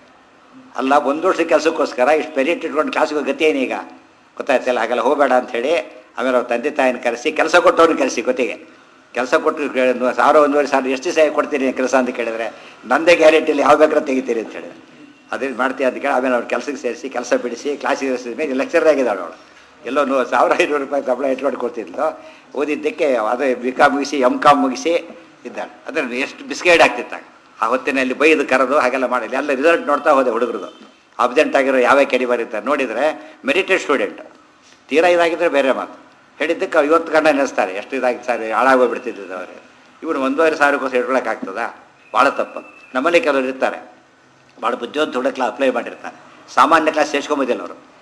ಅಲ್ಲ ಒಂದು ವರ್ಷದ ಕೆಲಸಕ್ಕೋಸ್ಕರ ಇಷ್ಟು ಪೆರಿಟ್ ಇಟ್ಕೊಂಡು ಕ್ಲಾಸಿಗೆ ಗತಿ ಏನೀಗ ಗೊತ್ತಾಯ್ತಲ್ಲ ಹಾಗೆಲ್ಲ ಹೋಗಬೇಡ ಅಂಥೇಳಿ ಆಮೇಲೆ ಅವ್ರ ತಂದೆ ತಾಯಿನ ಕರೆಸಿ ಕೆಲಸ ಕೊಟ್ಟವ್ರನ್ನ ಕರೆಸಿ ಗೊತ್ತಿಗೆ ಕೆಲಸ ಕೊಟ್ಟು ಕೇಳಿ- ಒಂದು ಸಾವಿರ ಒಂದೂವರೆ ಸಾವಿರ ಎಷ್ಟು ದಿವಸ ಕೊಡ್ತೀರಿ ಕೆಲಸ ಅಂತ ಕೇಳಿದ್ರೆ ನಂದೇ ಗ್ಯಾರಂಟಿಯಲ್ಲಿ ಯಾವ ಬೇಕಾದ್ರೆ ತೆಗಿತೀರಿ ಅಂತ ಹೇಳಿದ್ರೆ ಅದೇ ಮಾಡ್ತೀವಿ ಅಂತ ಕೇಳಿ ಆಮೇಲೆ ಅವ್ರು ಕೆಲಸಕ್ಕೆ ಸೇರಿಸಿ ಕೆಲಸ ಬಿಡಿಸಿ ಕ್ಲಾಸಿಗೆ ಸೇರಿಸಿದ ಮೇಲೆ ಲೆಕ್ಚರ್ ಆಗಿದ್ದಾಳೆ ಅವಳು ಎಲ್ಲೋ ನೂ ಸಾವಿರ ಐನೂರು ರೂಪಾಯಿ ಸಂಬಳ ಇಟ್ಕೊಂಡು ಕೊಡ್ತಿದ್ಲು ಓದಿದ್ದಕ್ಕೆ ಅದೇ ಬಿ ಕಾಮ್ ಮುಗಿಸಿ ಎಮ್ ಕಾಮ್ ಮುಗಿಸಿ ಇದ್ದಾಳೆ ಅದ್ರ ಎಷ್ಟು ಬಿಸ್ಕೈಡ್ ಆಗ್ತಿತ್ತಾಗ ಆ ಹೊತ್ತಿನಲ್ಲಿ ಬೈದು ಕರೆದು ಹಾಗೆಲ್ಲ ಮಾಡಿಲ್ಲ ಎಲ್ಲ ರಿಸಲ್ಟ್ ನೋಡ್ತಾ ಹೋದೆ ಹುಡುಗರದು ಅಬ್ಸೆಂಟ್ ಆಗಿರೋ ಯಾವೇ ಕೆಡಿ ಬರೀತಾರೆ ನೋಡಿದರೆ ಮೆರಿಟೆಡ್ ಸ್ಟೂಡೆಂಟ್ ತೀರಾ ಇದಾಗಿದ್ದರೆ ಬೇರೆ ಮಾತು ಹೇಳಿದ್ದಕ್ಕೆ ಇವತ್ತು ಗಂಡ ನೆನೆಸ್ತಾರೆ ಎಷ್ಟು ಇದಾಗಿ ಸರ್ ಹಾಳಾಗೋಗ್ಬಿಡ್ತಿದ್ದು ಅವರು ಇವರು ಒಂದೂವರೆ ಸಾವಿರಕ್ಕೋಸ್ಕರ ಇಟ್ಕೊಳಕ್ಕಾಗ್ತದಾ ಭಾಳ ತಪ್ಪು ನಮ್ಮಲ್ಲಿ ಕೆಲವರು ಇರ್ತಾರೆ ಭಾಳ ಬುದ್ಧಿವಂತ ಹುಡುಕ್ಲ ಅಪ್ಲೈ ಮಾಡಿರ್ತಾರೆ ಸಾಮಾನ್ಯ ಕ್ಲಾಸ್ ಸೇರ್ಸ್ಕೊಂಬೋದಿಲ್ಲ ಅವರು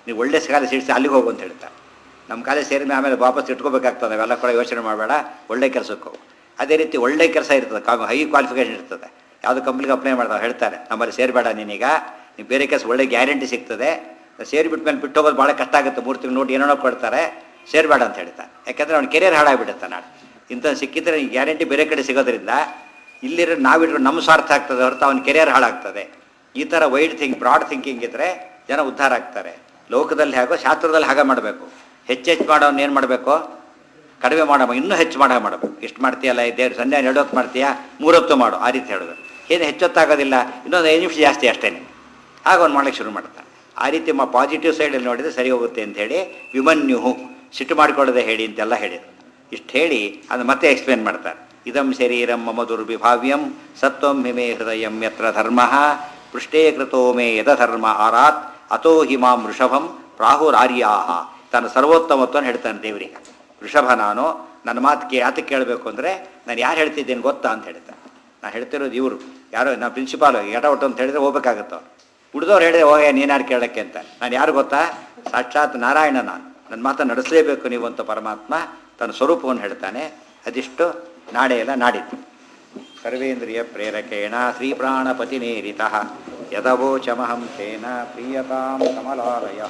ನೀವು ಒಳ್ಳೆ ಕಾಲೇಜ್ ಸೇರಿಸಿ ಅಲ್ಲಿಗೆ ಹೋಗು ಅಂತ ಹೇಳ್ತಾರೆ ನಮ್ಮ ಕಾಲೇಜ್ ಸೇರಿದ ಆಮೇಲೆ ವಾಪಸ್ ಇಟ್ಕೋಬೇಕಾಗ್ತದೆ ಅವೆಲ್ಲ ಕೂಡ ಯೋಚನೆ ಮಾಡಬೇಡ ಒಳ್ಳೆ ಕೆಲಸಕ್ಕೆ ಹೋಗು ಅದೇ ರೀತಿ ಒಳ್ಳೆ ಕೆಲಸ ಇರ್ತದೆ ಕಾ ಹೈ ಕ್ವಾಲಿಫಿಕೇಷನ್ ಇರ್ತದೆ ಯಾವುದೋ ಕಂಪ್ನಿಗೆ ಅಪ್ಲೈ ಮಾಡ್ತಾರೆ ಹೇಳ್ತಾರೆ ನಮ್ಮಲ್ಲಿ ಸೇರಬೇಡ ನೀನೀಗ ನೀವು ಬೇರೆ ಕೆಲಸ ಒಳ್ಳೆ ಗ್ಯಾರಂಟಿ ಸಿಗ್ತದೆ ಸೇರಿಬಿಟ್ಟ ಮೇಲೆ ಬಿಟ್ಟು ಹೋಗೋದು ಭಾಳ ಕಷ್ಟ ಆಗುತ್ತೆ ಮೂರು ತಿಂಗಳು ನೋಡಿ ಏನೇನೋ ಕೊಡ್ತಾರೆ ಸೇರಬೇಡ ಅಂತ ಹೇಳ್ತಾರೆ ಯಾಕಂದರೆ ಅವ್ನ ಕೆರಿಯರ್ ಹಾಳಾಗ್ಬಿಡುತ್ತೆ ನಾಳೆ ಇಂಥ ಸಿಕ್ಕಿದ್ರೆ ಗ್ಯಾರಂಟಿ ಬೇರೆ ಕಡೆ ಸಿಗೋದ್ರಿಂದ ಇಲ್ಲಿರೋ ನಾವಿಟ್ರು ನಮ್ಮ ಸ್ವಾರ್ಥ ಆಗ್ತದೆ ಹೊರತು ಅವನ ಕೆರಿಯರ್ ಹಾಳಾಗ್ತದೆ ಈ ಥರ ವೈಡ್ ಥಿಂಕ್ ಬ್ರಾಡ್ ಥಿಂಕಿಂಗ್ ಇದ್ದರೆ ಜನ ಉದ್ಧಾರ ಆಗ್ತಾರೆ ಲೋಕದಲ್ಲಿ ಹೇಗೋ ಶಾಸ್ತ್ರದಲ್ಲಿ ಹಾಗೆ ಮಾಡಬೇಕು ಹೆಚ್ಚೆಚ್ಚು ಮಾಡೋನು ಏನು ಮಾಡಬೇಕು ಕಡಿಮೆ ಮಾಡೋ ಇನ್ನೂ ಹೆಚ್ಚು ಮಾಡೋ ಮಾಡಬೇಕು ಎಷ್ಟು ಮಾಡ್ತೀಯಲ್ಲ ದೇವ್ರು ಸಂಜೆ ಎರಡು ಹೊತ್ತು ಮಾಡ್ತೀಯಾ ಮೂರೊತ್ತು ಮಾಡು ಆ ರೀತಿ ಹೇಳಬೇಕು ಏನು ಹೆಚ್ಚೊತ್ತಾಗೋದಿಲ್ಲ ಇನ್ನೊಂದು ಐದು ನಿಮಿಷ ಜಾಸ್ತಿ ಅಷ್ಟೇ ಆಗ ಅವ್ನು ಮಾಡ್ಲಿಕ್ಕೆ ಶುರು ಮಾಡ್ತಾನೆ ಆ ರೀತಿ ಮಾ ಪಾಸಿಟಿವ್ ಸೈಡಲ್ಲಿ ನೋಡಿದರೆ ಸರಿ ಹೋಗುತ್ತೆ ಅಂತ ಹೇಳಿ ವಿಮನ್ಯು ಸಿಟ್ಟು ಮಾಡಿಕೊಳ್ಳದೆ ಹೇಳಿ ಅಂತೆಲ್ಲ ಹೇಳಿದರು ಇಷ್ಟು ಹೇಳಿ ಅದು ಮತ್ತೆ ಎಕ್ಸ್ಪ್ಲೇನ್ ಮಾಡ್ತಾರೆ ಇದಂ ಶರೀರಂ ಮಮ ದುರ್ವಿಭಾವ್ಯಂ ಸತ್ವಂ ಹಿಮೇ ಹೃದಯಂ ಯತ್ರ ಧರ್ಮ ಪೃಷ್ಠೇ ಕೃತೋ ಮೇ ಯದ ಧರ್ಮ ಆರಾತ್ ಅತೋ ಹಿಮಾಂ ವೃಷಭಂ ಪ್ರಾಹುರಾರ್ಯಾಹ ತನ್ನ ಸರ್ವೋತ್ತಮತ್ವವನ್ನು ಹೇಳ್ತಾನೆ ದೇವರಿಗೆ ವೃಷಭ ನಾನು ನನ್ನ ಮಾತು ಕೇ ಯಾತಕ್ಕೆ ಕೇಳಬೇಕು ಅಂದರೆ ನಾನು ಯಾರು ಹೇಳ್ತಿದ್ದೇನೆ ಗೊತ್ತಾ ಅಂತ ಹೇಳ್ತಾನೆ ನಾನು ಹೇಳ್ತಿರೋದು ಇವರು ಯಾರೋ ನಾನು ಪ್ರಿನ್ಸಿಪಾಲು ಎಟ ಒಟ್ಟು ಅಂತ ಹೇಳಿದ್ರೆ ಹೋಗ್ಬೇಕಾಗತ್ತೋ ಉಳಿದವ್ರು ಹೇಳಿದ್ರೆ ಹೋಗ ನೀನ್ಯಾರು ಕೇಳಕ್ಕೆ ಅಂತ ನಾನು ಯಾರು ಗೊತ್ತಾ ಸಾಕ್ಷಾತ್ ನಾರಾಯಣ ನಾನು ನನ್ನ ಮಾತನ್ನು ನಡೆಸಲೇಬೇಕು ನೀವು ಅಂತ ಪರಮಾತ್ಮ ತನ್ನ ಸ್ವರೂಪವನ್ನು ಹೇಳ್ತಾನೆ ಅದಿಷ್ಟು ನಾಡೆ ಎಲ್ಲ ನಾಡಿದ್ದು ಸರ್ವೇಂದ್ರಿಯ ಪ್ರೇರಕೇಣ ಶ್ರೀಪ್ರಾಣಪತಿನೇರಿತ ಯದವೋಚಮಹಂ ತೇನ ಪ್ರೀಯತಾಂ ಕಮಲಾಲಯ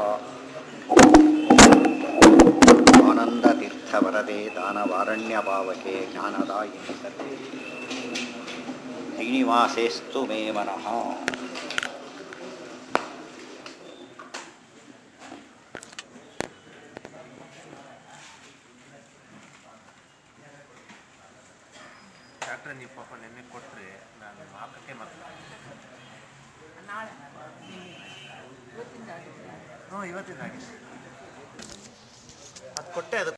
ಆನಂದತೀರ್ಥವರದೆ ದಾನವಾರಣ್ಯ ಪಾವಕೆ ಜ್ಞಾನದಾಯಿನಿ ಸರ್ವೇ ಶ್ರೀನಿವಾಸೇಸ್ತು ಮೇ ಮನಃ ಡಾಕ್ಟ್ರೆ ನೀವು ಪಾಪ ನೆನ್ನೆ ಕೊಟ್ಟರೆ ನಾನು ಹಾಕಕ್ಕೆ ಮತ್ತೆ ನಾಳೆ ಇವತ್ತಿಂದ ಆಗಿದೆ ಹ್ಞೂ ಇವತ್ತಿನ ಹಾಗೆ ಅದು ಕೊಟ್ಟೆ ಅದು